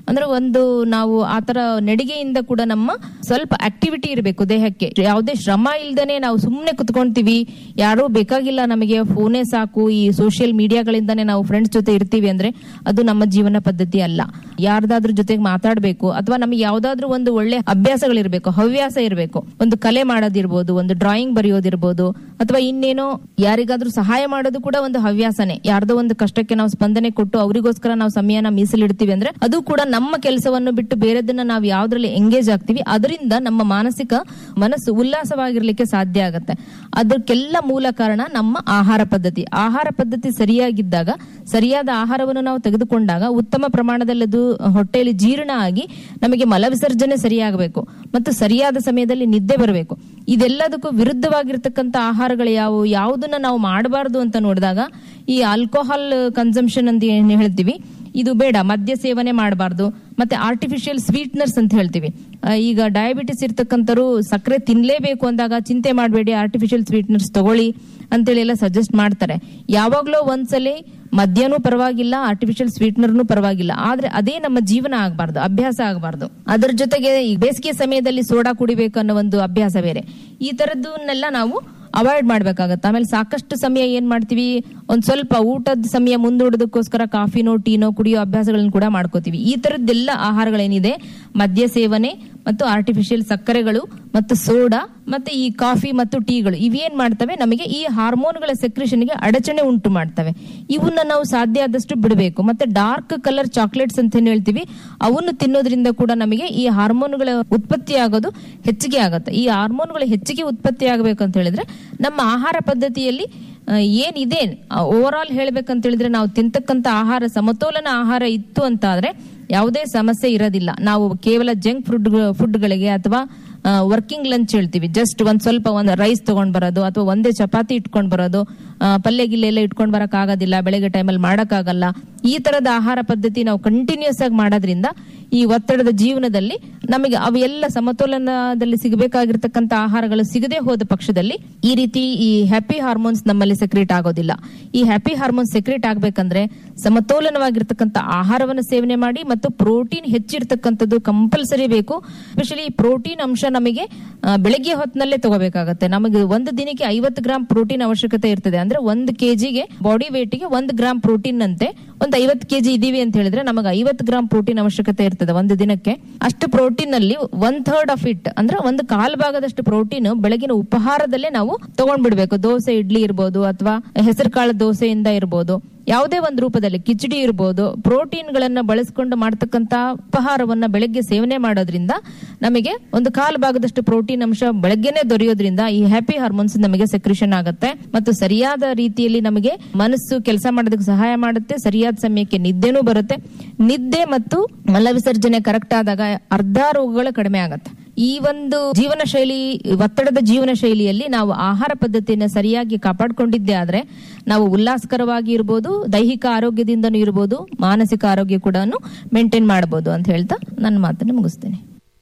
ಅಂದ್ರೆ ಒಂದು ನಾವು ಆತರ ನಡಿಗೆಯಿಂದ ಕೂಡ ನಮ್ಮ ಸ್ವಲ್ಪ ಆಕ್ಟಿವಿಟಿ ಇರಬೇಕು ದೇಹಕ್ಕೆ ಯಾವುದೇ ಶ್ರಮ ಇಲ್ದೇನೆ ನಾವು ಸುಮ್ಮನೆ ಕುತ್ಕೊಂತೀವಿ ಯಾರೂ ಬೇಕಾಗಿಲ್ಲ ನಮಗೆ ಫೋನೇ ಸಾಕು ಈ ಸೋಷಿಯಲ್ ಮೀಡಿಯಾಗಳಿಂದಾನೇ ನಾವು ಫ್ರೆಂಡ್ಸ್ ಜೊತೆ ಇರ್ತೀವಿ ಅಂದ್ರೆ ಅದು ನಮ್ಮ ಜೀವನ ಪದ್ಧತಿ ಅಲ್ಲ ಯಾರ್ದಾದ್ರ ಜೊತೆಗೆ ಮಾತಾಡಬೇಕು ಅಥವಾ ನಮಗೆ ಯಾವ್ದಾದ್ರು ಒಂದು ಒಳ್ಳೆ ಅಭ್ಯಾಸಗಳಿರ್ಬೇಕು ಹವ್ಯಾಸ ಇರಬೇಕು ಒಂದು ಕಲೆ ಮಾಡೋದಿರ್ಬೋದು ಒಂದು ಡ್ರಾಯಿಂಗ್ ಬರೆಯೋದಿರ್ಬೋದು ಅಥವಾ ಇನ್ನೇನೋ ಯಾರಿಗಾದ್ರೂ ಸಹಾಯ ಮಾಡೋದು ಕೂಡ ಒಂದು ಹವ್ಯಾಸನೆ ಯಾರ್ದೋ ಒಂದು ಕಷ್ಟಕ್ಕೆ ನಾವು ಸ್ಪಂದನೆ ಕೊಟ್ಟು ಅವರಿಗೋಸ್ಕರ ನಾವು ಸಮಯನ ಮೀಸಲಿಡ್ತೀವಿ ಅಂದ್ರೆ ಅದು ಕೂಡ ನಮ್ಮ ಕೆಲಸವನ್ನು ಬಿಟ್ಟು ಬೇರೆದನ್ನ ನಾವು ಯಾವ್ದ್ರಲ್ಲಿ ಎಂಗೇಜ್ ಆಗ್ತೀವಿ ಅದರಿಂದ ನಮ್ಮ ಮಾನಸಿಕ ಮನಸ್ಸು ಉಲ್ಲಾಸವಾಗಿರ್ಲಿಕ್ಕೆ ಸಾಧ್ಯ ಆಗತ್ತೆ ಅದಕ್ಕೆಲ್ಲ ಮೂಲ ಕಾರಣ ನಮ್ಮ ಆಹಾರ ಪದ್ಧತಿ ಆಹಾರ ಪದ್ಧತಿ ಸರಿಯಾಗಿದ್ದಾಗ ಸರಿಯಾದ ಆಹಾರವನ್ನು ನಾವು ತೆಗೆದುಕೊಂಡಾಗ ಉತ್ತಮ ಪ್ರಮಾಣದಲ್ಲಿ ಅದು ಹೊಟ್ಟೆಯಲ್ಲಿ ಜೀರ್ಣ ಆಗಿ ನಮಗೆ ಮಲವಿಸರ್ಜನೆ ಸರಿಯಾಗಬೇಕು ಮತ್ತು ಸರಿಯಾದ ಸಮಯದಲ್ಲಿ ನಿದ್ದೆ ಬರಬೇಕು ಇದೆಲ್ಲದಕ್ಕೂ ವಿರುದ್ಧವಾಗಿರ್ತಕ್ಕಂಥ ಆಹಾರಗಳು ಯಾವುವು ಯಾವುದನ್ನ ನಾವು ಮಾಡಬಾರದು ಅಂತ ನೋಡಿದಾಗ ಈ ಆಲ್ಕೋಹಾಲ್ ಕನ್ಸಂಪ್ಷನ್ ಅಂತ ಏನ್ ಹೇಳ್ತೀವಿ ಇದು ಬೇಡ ಮದ್ಯ ಸೇವನೆ ಮಾಡಬಾರ್ದು ಮತ್ತೆ ಆರ್ಟಿಫಿಷಿಯಲ್ ಸ್ವೀಟ್ನರ್ಸ್ ಅಂತ ಹೇಳ್ತೀವಿ ಆ, ಈಗ ಡಯಾಬಿಟಿಸ್ ಇರ್ತಕ್ಕಂಥವ್ರು ಸಕ್ಕರೆ ತಿನ್ಲೇಬೇಕು ಅಂದಾಗ ಚಿಂತೆ ಮಾಡಬೇಡಿ ಆರ್ಟಿಫಿಷಿಯಲ್ ಸ್ವೀಟ್ನರ್ಸ್ ತಗೊಳ್ಳಿ ಅಂತೇಳಿ ಎಲ್ಲ ಸಜೆಸ್ಟ್ ಮಾಡ್ತಾರೆ ಯಾವಾಗ್ಲೋ ಒಂದ್ಸಲಿ ಮದ್ಯನೂ ಪರವಾಗಿಲ್ಲ ಆರ್ಟಿಫಿಷಿಯಲ್ ಸ್ವೀಟ್ನರ್ನು ಪರವಾಗಿಲ್ಲ ಆದ್ರೆ ಅದೇ ನಮ್ಮ ಜೀವನ ಆಗಬಾರ್ದು ಅಭ್ಯಾಸ ಆಗಬಾರ್ದು ಅದರ ಜೊತೆಗೆ ಈ ಬೇಸಿಗೆ ಸಮಯದಲ್ಲಿ ಸೋಡಾ ಕುಡಿಬೇಕು ಅನ್ನೋ ಒಂದು ಅಭ್ಯಾಸ ಬೇರೆ ಈ ತರದನ್ನೆಲ್ಲ ನಾವು ಅವಾಯ್ಡ್ ಮಾಡ್ಬೇಕಾಗತ್ತೆ ಆಮೇಲೆ ಸಾಕಷ್ಟು ಸಮಯ ಏನ್ ಮಾಡ್ತೀವಿ ಒಂದ್ ಸ್ವಲ್ಪ ಊಟದ ಸಮಯ ಮುಂದೂಡೋದಕ್ಕೋಸ್ಕರ ಕಾಫಿನೋ ಟೀನೋ ಕುಡಿಯೋ ಅಭ್ಯಾಸಗಳನ್ನ ಕೂಡ ಮಾಡ್ಕೋತೀವಿ ಈ ತರದ್ದೆಲ್ಲ ಆಹಾರಗಳೇನಿದೆ ಮದ್ಯ ಸೇವನೆ ಮತ್ತು ಆರ್ಟಿಫಿಷಿಯಲ್ ಸಕ್ಕರೆಗಳು ಮತ್ತು ಸೋಡಾ ಮತ್ತೆ ಈ ಕಾಫಿ ಮತ್ತು ಟೀಗಳು ಇವೇನ್ ಮಾಡ್ತವೆ ನಮಗೆ ಈ ಹಾರ್ಮೋನ್ಗಳ ಸೆಕ್ರೇಷನ್ಗೆ ಅಡಚಣೆ ಉಂಟು ಮಾಡ್ತವೆ ಇವನ್ನ ನಾವು ಸಾಧ್ಯ ಆದಷ್ಟು ಬಿಡಬೇಕು ಮತ್ತೆ ಡಾರ್ಕ್ ಕಲರ್ ಚಾಕ್ಲೇಟ್ಸ್ ಅಂತ ಏನ್ ಹೇಳ್ತೀವಿ ಅವನ್ನು ತಿನ್ನೋದ್ರಿಂದ ಕೂಡ ನಮಗೆ ಈ ಹಾರ್ಮೋನ್ಗಳ ಉತ್ಪತ್ತಿ ಆಗೋದು ಹೆಚ್ಚಿಗೆ ಆಗುತ್ತೆ ಈ ಹಾರ್ಮೋನ್ಗಳು ಹೆಚ್ಚಿಗೆ ಉತ್ಪತ್ತಿ ಆಗಬೇಕು ಅಂತ ಹೇಳಿದ್ರೆ ನಮ್ಮ ಆಹಾರ ಪದ್ಧತಿಯಲ್ಲಿ ಆ, ಏನಿದೆ ಓವರ್ ಆಲ್ ಹೇಳ್ಬೇಕಂತ ಹೇಳಿದ್ರೆ ನಾವು ತಿಂತಕ್ಕಂತ ಆಹಾರ ಸಮತೋಲನ ಆಹಾರ ಇತ್ತು ಅಂತ ಆದ್ರೆ ಯಾವುದೇ ಸಮಸ್ಯೆ ಇರೋದಿಲ್ಲ ನಾವು ಕೇವಲ ಜಂಕ್ ಫುಡ್ ಫುಡ್ಗಳಿಗೆ ಅಥವಾ ವರ್ಕಿಂಗ್ ಲಂಚ್ ಹೇಳ್ತೀವಿ ಜಸ್ಟ್ ಒಂದ್ ಸ್ವಲ್ಪ ಒಂದು ರೈಸ್ ತಗೊಂಡ್ ಬರೋದು ಅಥವಾ ಒಂದೇ ಚಪಾತಿ ಇಟ್ಕೊಂಡ್ ಬರೋದು ಆ, ಪಲ್ಯ ಗಿಲ್ಯ ಎಲ್ಲ ಇಟ್ಕೊಂಡ್ ಬರಕ್ ಆಗೋದಿಲ್ಲ ಬೆಳಗ್ಗೆ ಟೈಮಲ್ಲಿ ಮಾಡಕ್ಕಾಗಲ್ಲ ಈ ತರದ ಆಹಾರ ಪದ್ಧತಿ ನಾವು ಕಂಟಿನ್ಯೂಸ್ ಆಗಿ ಮಾಡೋದ್ರಿಂದ ಈ ಒತ್ತಡದ ಜೀವನದಲ್ಲಿ ನಮಗೆ ಅವೆಲ್ಲ ಸಮತೋಲನದಲ್ಲಿ ಸಿಗಬೇಕಾಗಿರ್ತಕ್ಕಂಥ ಆಹಾರಗಳು ಸಿಗದೆ ಹೋದ ಪಕ್ಷದಲ್ಲಿ ಈ ರೀತಿ ಈ ಹ್ಯಾಪಿ ಹಾರ್ಮೋನ್ಸ್ ನಮ್ಮಲ್ಲಿ ಸೆಕ್ರೇಟ್ ಆಗೋದಿಲ್ಲ ಈ ಹ್ಯಾಪಿ ಹಾರ್ಮೋನ್ಸ್ ಸೆಕ್ರೇಟ್ ಆಗ್ಬೇಕಂದ್ರೆ ಸಮತೋಲನವಾಗಿರ್ತಕ್ಕಂಥ ಆಹಾರವನ್ನು ಸೇವನೆ ಮಾಡಿ ಮತ್ತು ಪ್ರೋಟೀನ್ ಹೆಚ್ಚಿರ್ತಕ್ಕಂಥದ್ದು ಕಂಪಲ್ಸರಿ ಬೇಕು ಸ್ಪೆಷಲಿ ಪ್ರೋಟೀನ್ ಅಂಶ ನಮಗೆ ಆ, ಬೆಳಗ್ಗೆ ಹೊತ್ತಿನಲ್ಲೇ ತಗೋಬೇಕಾಗತ್ತೆ ನಮಗೆ ಒಂದು ದಿನಕ್ಕೆ ಐವತ್ತು ಗ್ರಾಮ್ ಪ್ರೋಟೀನ್ ಅವಶ್ಯಕತೆ ಇರ್ತದೆ ಅಂದ್ರೆ ಒಂದು ಕೆಜಿಗೆ ಬಾಡಿ ಗೆ ಒಂದು ಗ್ರಾಮ್ ಪ್ರೋಟೀನ್ ಅಂತೆ ಒಂದು ಐವತ್ತು ಕೆಜಿ ಇದೀವಿ ಅಂತ ಹೇಳಿದ್ರೆ ನಮಗೆ ಐವತ್ತು ಗ್ರಾಮ್ ಪ್ರೋಟೀನ್ ಅವಶ್ಯಕತೆ ಇರ್ತದೆ ಒಂದು ದಿನಕ್ಕೆ ಅಷ್ಟು ಪ್ರೋಟೀನ್ ಅಲ್ಲಿ ಒನ್ ಥರ್ಡ್ ಆಫ್ ಇಟ್ ಅಂದ್ರೆ ಒಂದು ಕಾಲ್ ಭಾಗದಷ್ಟು ಪ್ರೋಟೀನ್ ಬೆಳಗಿನ ಉಪಹಾರದಲ್ಲೇ ನಾವು ತಗೊಂಡ್ಬಿಡ್ಬೇಕು ದೋಸೆ ಇಡ್ಲಿ ಇರ್ಬೋದು ಅಥವಾ ಹೆಸರು ಕಾಳು ದೋಸೆಯಿಂದ ಇರ್ಬೋದು ಯಾವುದೇ ಒಂದು ರೂಪದಲ್ಲಿ ಕಿಚಡಿ ಇರ್ಬೋದು ಪ್ರೋಟೀನ್ ಗಳನ್ನ ಬಳಸ್ಕೊಂಡು ಮಾಡ್ತಕ್ಕಂತ ಉಪಹಾರವನ್ನ ಬೆಳಗ್ಗೆ ಸೇವನೆ ಮಾಡೋದ್ರಿಂದ ನಮಗೆ ಒಂದು ಕಾಲು ಭಾಗದಷ್ಟು ಪ್ರೋಟೀನ್ ಅಂಶ ಬೆಳಗ್ಗೆನೆ ದೊರೆಯೋದ್ರಿಂದ ಈ ಹ್ಯಾಪಿ ಹಾರ್ಮೋನ್ಸ್ ನಮಗೆ ಸೆಕ್ರೇಷನ್ ಆಗುತ್ತೆ ಮತ್ತು ಸರಿಯಾದ ರೀತಿಯಲ್ಲಿ ನಮಗೆ ಮನಸ್ಸು ಕೆಲಸ ಮಾಡೋದಕ್ಕೆ ಸಹಾಯ ಮಾಡುತ್ತೆ ಸರಿಯಾದ ಸಮಯಕ್ಕೆ ನಿದ್ದೆನೂ ಬರುತ್ತೆ ನಿದ್ದೆ ಮತ್ತು ಮಲವಿಸರ್ಜನೆ ಕರೆಕ್ಟ್ ಆದಾಗ ಅರ್ಧ ರೋಗಗಳು ಕಡಿಮೆ ಆಗತ್ತೆ ಈ ಒಂದು ಜೀವನ ಶೈಲಿ ಒತ್ತಡದ ಜೀವನ ಶೈಲಿಯಲ್ಲಿ ನಾವು ಆಹಾರ ಪದ್ಧತಿಯನ್ನು ಸರಿಯಾಗಿ ಕಾಪಾಡಿಕೊಂಡಿದ್ದೇ ಆದ್ರೆ ನಾವು ಉಲ್ಲಾಸಕರವಾಗಿ ಇರ್ಬೋದು ದೈಹಿಕ ಆರೋಗ್ಯದಿಂದನೂ ಇರ್ಬೋದು ಮಾನಸಿಕ ಆರೋಗ್ಯ ಕೂಡ ಮೇಂಟೈನ್ ಮಾಡಬಹುದು ಅಂತ ಹೇಳ್ತಾ ನನ್ನ ಮಾತನ್ನು ಮುಗಿಸ್ತೇನೆ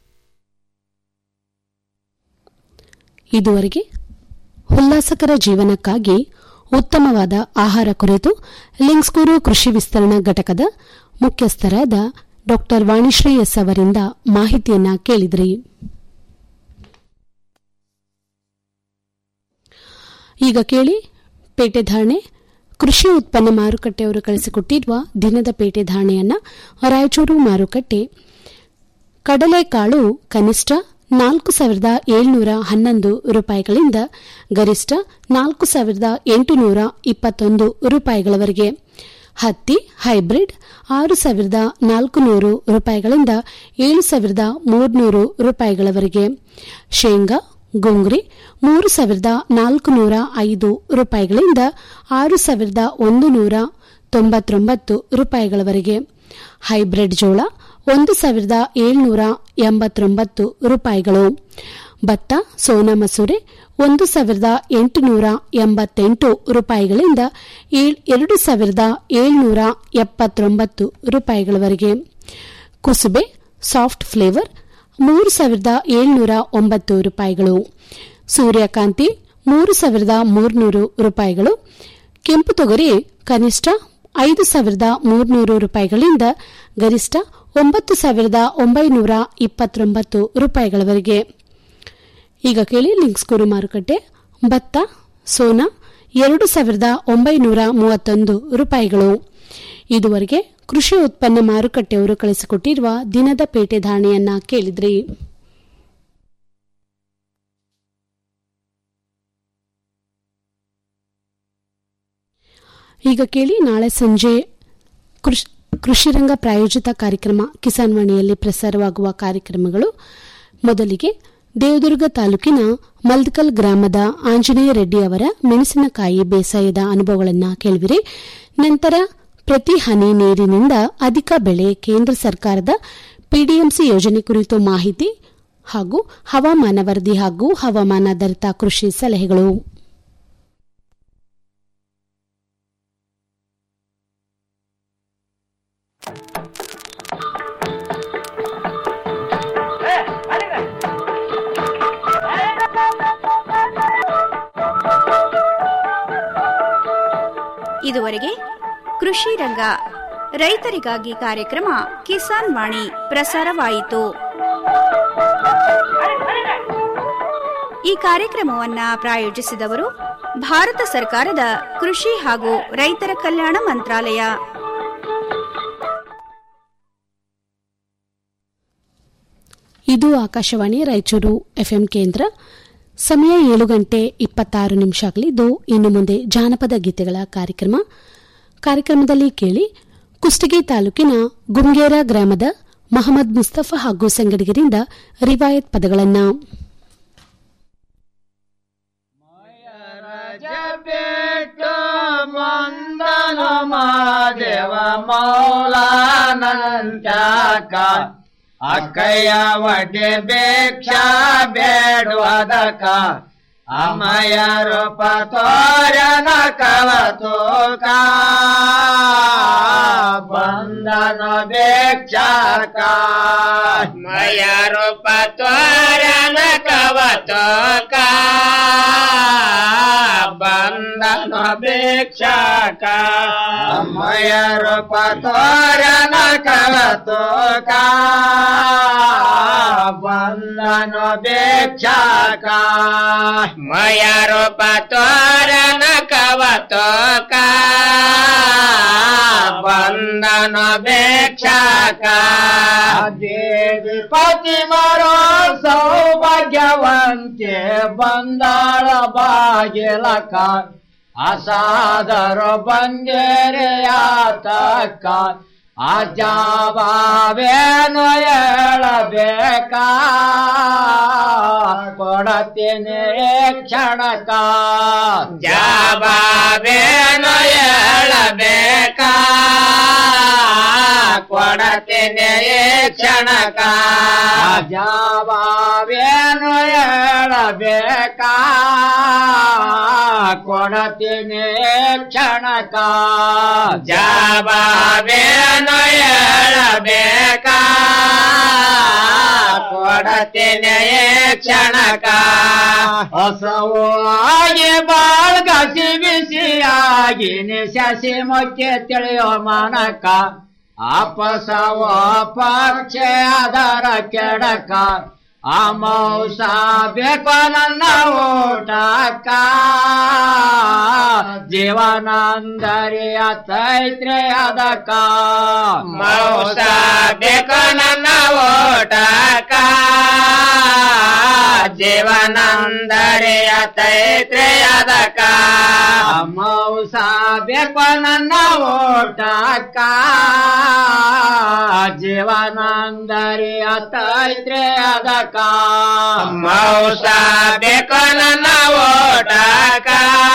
ಇದುವರೆಗೆ ಉಲ್ಲಾಸಕರ ಜೀವನಕ್ಕಾಗಿ ಉತ್ತಮವಾದ ಆಹಾರ ಕುರಿತು ಲಿಂಗ್ಸ್ಕೂರು ಕೃಷಿ ವಿಸ್ತರಣಾ ಘಟಕದ ಮುಖ್ಯಸ್ಥರಾದ ಡಾಕ್ಟರ್ ವಾಣಿಶ್ರೀ ಎಸ್ ಅವರಿಂದ ಮಾಹಿತಿಯನ್ನ ಕೇಳಿದ್ರಿ ಈಗ ಕೇಳಿ ಪೇಟೆ ಧಾರಣೆ ಕೃಷಿ ಉತ್ಪನ್ನ ಮಾರುಕಟ್ಟೆಯವರು ಕಳಿಸಿಕೊಟ್ಟಿರುವ ದಿನದ ಪೇಟೆ ಧಾರಣೆಯನ್ನ ರಾಯಚೂರು ಮಾರುಕಟ್ಟೆ ಕಡಲೆಕಾಳು ಕನಿಷ್ಠ ನಾಲ್ಕು ಸಾವಿರದ ಏಳ್ನೂರ ಹನ್ನೊಂದು ರೂಪಾಯಿಗಳಿಂದ ಗರಿಷ್ಠ ನಾಲ್ಕು ಸಾವಿರದ ಎಂಟುನೂರ ಇಪ್ಪತ್ತೊಂದು ರೂಪಾಯಿಗಳವರೆಗೆ ಹತ್ತಿ ಹೈಬ್ರಿಡ್ ಆರು ಸಾವಿರದ ನಾಲ್ಕುನೂರು ರೂಪಾಯಿಗಳಿಂದ ಏಳು ಸಾವಿರದ ಮೂರ್ನೂರು ರೂಪಾಯಿಗಳವರೆಗೆ ಶೇಂಗಾ ಗುಂಗ್ರಿ ಮೂರು ಸಾವಿರದ ನಾಲ್ಕುನೂರ ಐದು ರೂಪಾಯಿಗಳಿಂದ ಆರು ಸಾವಿರದ ಒಂದು ನೂರ ತೊಂಬತ್ತೊಂಬತ್ತು ರೂಪಾಯಿಗಳವರೆಗೆ ಹೈಬ್ರಿಡ್ ಜೋಳ ಒಂದು ಸಾವಿರದ ಏಳ್ನೂರ ಎಂಬತ್ತೊಂಬತ್ತು ರೂಪಾಯಿಗಳು ಭತ್ತ ಸೋನಾ ಮಸೂರಿ ಒಂದು ಸಾವಿರದ ಎಂಟುನೂರ ಎಂಬತ್ತೆಂಟು ರೂಪಾಯಿಗಳಿಂದ ಏಳ್- ಎರಡು ಸಾವಿರದ ಏಳ್ನೂರ ಎಪ್ಪತ್ತೊಂಬತ್ತು ರೂಪಾಯಿಗಳವರೆಗೆ ಕುಸುಬೆ ಸಾಫ್ಟ್ ಫ್ಲೇವರ್ ಮೂರು ಸಾವಿರದ ಏಳ್ನೂರ ಒಂಬತ್ತು ರೂಪಾಯಿಗಳು ಸೂರ್ಯಕಾಂತಿ ಮೂರು ಸಾವಿರದ ಮೂರ್ನೂರು ರೂಪಾಯಿಗಳು ಕೆಂಪು ತೊಗರಿ ಕನಿಷ್ಠ ಐದು ಸಾವಿರದ ಮೂರ್ನೂರು ರೂಪಾಯಿಗಳಿಂದ ಗರಿಷ್ಠ ಒಂಬತ್ತು ಸಾವಿರದ ಒಂಬೈನೂರ ಇಪ್ಪತ್ತೊಂಬತ್ತು ರೂಪಾಯಿಗಳವರೆಗೆ ಈಗ ಕೇಳಿ ಲಿಂಕ್ಸ್ಕೂರು ಮಾರುಕಟ್ಟೆ ಭತ್ತ ಸೋನಾ ಎರಡು ಸಾವಿರದ ಒಂಬೈನೂರ ಮೂವತ್ತೊಂದು ರೂಪಾಯಿಗಳು ಇದುವರೆಗೆ ಕೃಷಿ ಉತ್ಪನ್ನ ಮಾರುಕಟ್ಟೆಯವರು ಕಳಿಸಿಕೊಟ್ಟಿರುವ ದಿನದ ಪೇಟೆ ಧಾರಣೆಯನ್ನ ಕೇಳಿದ್ರಿ ಈಗ ಕೇಳಿ ನಾಳೆ ಸಂಜೆ ಕೃಷ್- ಕೃಷಿರಂಗ ಪ್ರಾಯೋಜಿತ ಕಾರ್ಯಕ್ರಮ ಕಿಸಾನ್ ವಾಣಿಯಲ್ಲಿ ಪ್ರಸಾರವಾಗುವ ಕಾರ್ಯಕ್ರಮಗಳು ಮೊದಲಿಗೆ ದೇವದುರ್ಗ ತಾಲೂಕಿನ ಮಲ್ದಕಲ್ ಗ್ರಾಮದ ಆಂಜನೇಯ ರೆಡ್ಡಿ ಅವರ ಮೆಣಸಿನಕಾಯಿ ಬೇಸಾಯದ ಅನುಭವಗಳನ್ನು ಕೇಳುವಿರಿ ನಂತರ ಪ್ರತಿ ಹನಿ ನೀರಿನಿಂದ ಅಧಿಕ ಬೆಳೆ ಕೇಂದ್ರ ಸರ್ಕಾರದ ಪಿಡಿಎಂಸಿ ಯೋಜನೆ ಕುರಿತು ಮಾಹಿತಿ ಹಾಗೂ ಹವಾಮಾನ ವರದಿ ಹಾಗೂ ಹವಾಮಾನಾಧಾರಿತ ಕೃಷಿ ಸಲಹೆಗಳು ಇದುವರೆಗೆ ಕೃಷಿ ರಂಗ ರೈತರಿಗಾಗಿ ಕಾರ್ಯಕ್ರಮ ಕಿಸಾನ್ ವಾಣಿ ಪ್ರಸಾರವಾಯಿತು ಈ ಕಾರ್ಯಕ್ರಮವನ್ನ ಪ್ರಾಯೋಜಿಸಿದವರು ಭಾರತ ಸರ್ಕಾರದ ಕೃಷಿ ಹಾಗೂ ರೈತರ ಕಲ್ಯಾಣ ಮಂತ್ರಾಲಯ ಇದು ಆಕಾಶವಾಣಿ ರಾಯಚೂರು ಎಫ್ಎಂ ಕೇಂದ್ರ ಸಮಯ ಏಳು ಗಂಟೆ ಇಪ್ಪತ್ತಾರು ನಿಮಿಷ ಆಗಲಿದ್ದು ಇನ್ನು ಮುಂದೆ ಜಾನಪದ ಗೀತೆಗಳ ಕಾರ್ಯಕ್ರಮ ಕಾರ್ಯಕ್ರಮದಲ್ಲಿ ಕೇಳಿ ಕುಷ್ಟಗಿ ತಾಲೂಕಿನ ಗುಂಗೇರ ಗ್ರಾಮದ ಮಹಮ್ಮದ್ ಮುಸ್ತಫಾ ಹಾಗೂ ಸಂಗಡಿಗರಿಂದ ರಿವಾಯತ್ ಪದಗಳನ್ನು ಮಂದನ ಮಾದೇವ ಮೌಲಾನಂತ್ಯಾಕ ಅಕ್ಕಯ್ಯ ವಡ್ಡೆ ಭಿಕ್ಷಾ ಬೇಡುವುದಕ ಅಮ್ಮಯ್ಯ ರೂಪ ತೋರನ ಕವತೋಕ ಬಂದನ ಭಿಕ್ಷಾಕ ಮಯ ರೂಪ ತೋರನ ಕವತೋಕ ಬಂದನ ಭಿಕ್ಷಾಕ ಅಮ್ಮಯ್ಯ ರೂಪ ತೋರನ ಕವತೋಕ ಬಂದನ ಭಿಕ್ಷಾಕ ಮಯ ರೂಪ ತೋರನ ಕವತೋಕ ಬಂದನ ಭಿಕ್ಷಾಕ ದೇವಿ ಪತಿ ಮರೋ ಸೌಭಾಗ್ಯವಂತೆ ಬಂದಾಳ ಬಾಗಿಲಕ ಅಸಾದರ ಬಂದೇರೆಯಾತಕ ಅಜಾವೇನು ಹೇಳಬೇಕಾ ಕೊಡತೀನಿ ಕ್ಷಣಕ ಜಾಬಾವೇನು ಹೇಳಬೇಕಾ ಕೊಡತೀನಿ ಕ್ಷಣಕ ಜಾಬಾವೇನು ಹೇಳಬೇಕಾ ಕೊಡತೀನಿ ಕ್ಷಣಕ ಜಾಬಾವೇನು ಹೇಳಬೇಕಾ ಕೊಡತೀನಿ ಕ್ಷಣಕ ಹೊಸವಾಗಿ ಬಾಳ್ಗಸಿ ಬಿಸಿಯಾಗಿ ಶಶಿ ಮೊಕ್ಕೆ ತಿಳಿಯೋ ಮನಕ ಅಪಸವ ಪಕ್ಷ ಅದರ ಕೆಡಕ ಅಮೌಸ ಬೇಕು ನನ್ನ ಊಟಕ್ಕ ಜೀವನಂದರಿಯ ತೈತ್ರೆ ಅದಕ್ಕ ಮೌಸ ಬೇಕು ನನ್ನ ಊಟಕ್ಕ ಜೀವನಂದರಿಯ ತೈತ್ರೆ ಅದಕ್ಕ ಮೌಸ ಬೇಕು ನನ್ನ ಊಟಕ್ಕ ಜೀವನಂದರಿಯ ತೈತ್ರೆ ಅದಕ್ಕ ಮೌಸ ಬೇಕು ನನ್ನ ಓಟಕ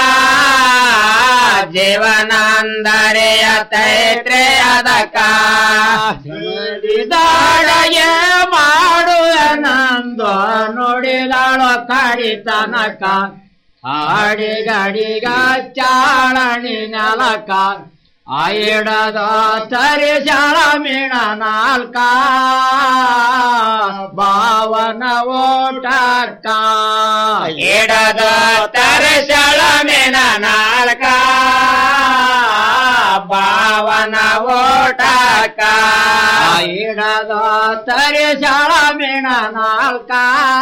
ಜೀವನಂದರೆಯ ತೈತ್ರೆ ಅದಕ್ಕ ದಾಡಗೆ ಮಾಡುವನಂದು ನುಡಿದಾಳೋ ಕಡಿತನಕ ಆಡಿಗಡಿಗ ಚಾಳಣಿ ನೆಲಕ ಆಯಿಡದ ತರಿಸಳ ಮಿಣ ನಾಲ್ಕ ಭಾವನ ಓಟಕ್ಕ ಇಡದ ತರಿಸಳ ಮಿಣ ನಾಲ್ಕ ಭಾವನ ಓಟಕ ಇಡದ ತರಿಸಾಳ ಮಿಣ ನಾಲ್ಕ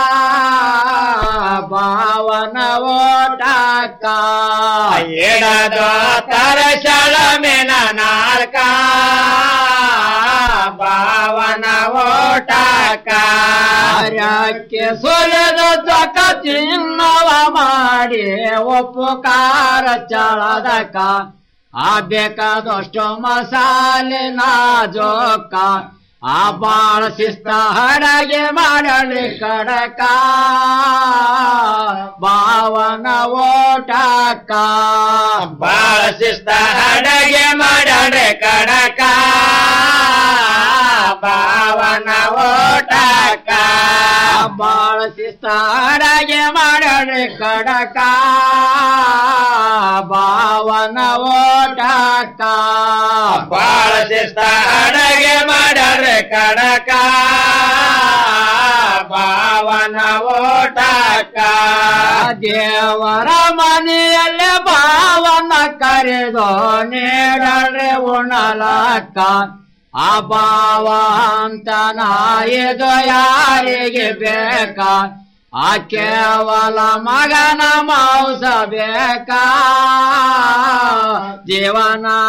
ಭಾವನ ಓಟಕ ಇಡದ ತರಿಸಾಳ ಮಿಣ ನಾಲ್ಕ ಭಾವನ ಓಟಕ ಕಾರ್ಯಕ್ಕೆ ಸುಲಿದ ಜಕ ಚಿನ್ನವ ಮಾಡಿ ಉಪಕಾರ ಚಳದಕ ಆ ಬೇಕಾದಷ್ಟು ಮಸಾಲೆ ನಾಜೋಕ ಆ ಬಾಳ ಶಿಸ್ತ ಹಡಗೆ ಮಾಡಲಿ ಕಡಕ ಭಾವನ ಓಟಕ ಬಾಳ ಶಿಸ್ತ ಹಡಗೆ ಮಾಡಲಿ ಕಡಕ ಭಾವನ ಓಟಕ ಬಾಳ ಶಿಸ್ತ ಹಡಗೆ ಮಾಡಲಿ ಕಡಕ ಭಾವನ ಓಟಕ ಬಾಳ ಶಿಸ್ತ ಹಡಗೆ ಮಾಡರೆ ಕಡಕ ಭಾವನ ಓಟಕ ದೇವರ ಮನೆಯಲ್ಲಿ ಭಾವನ ಕರೆದೋ ನೀಡರೆ ಉಣಲಕ್ಕ ಆ ಭಾವ ಅಂತ ನಾಯಿದು ಯಾರಿಗೆ ಬೇಕ ಆ ಕೇವಲ ಮಗನ ಮಾಂಸ ಬೇಕಾ ಜೀವನ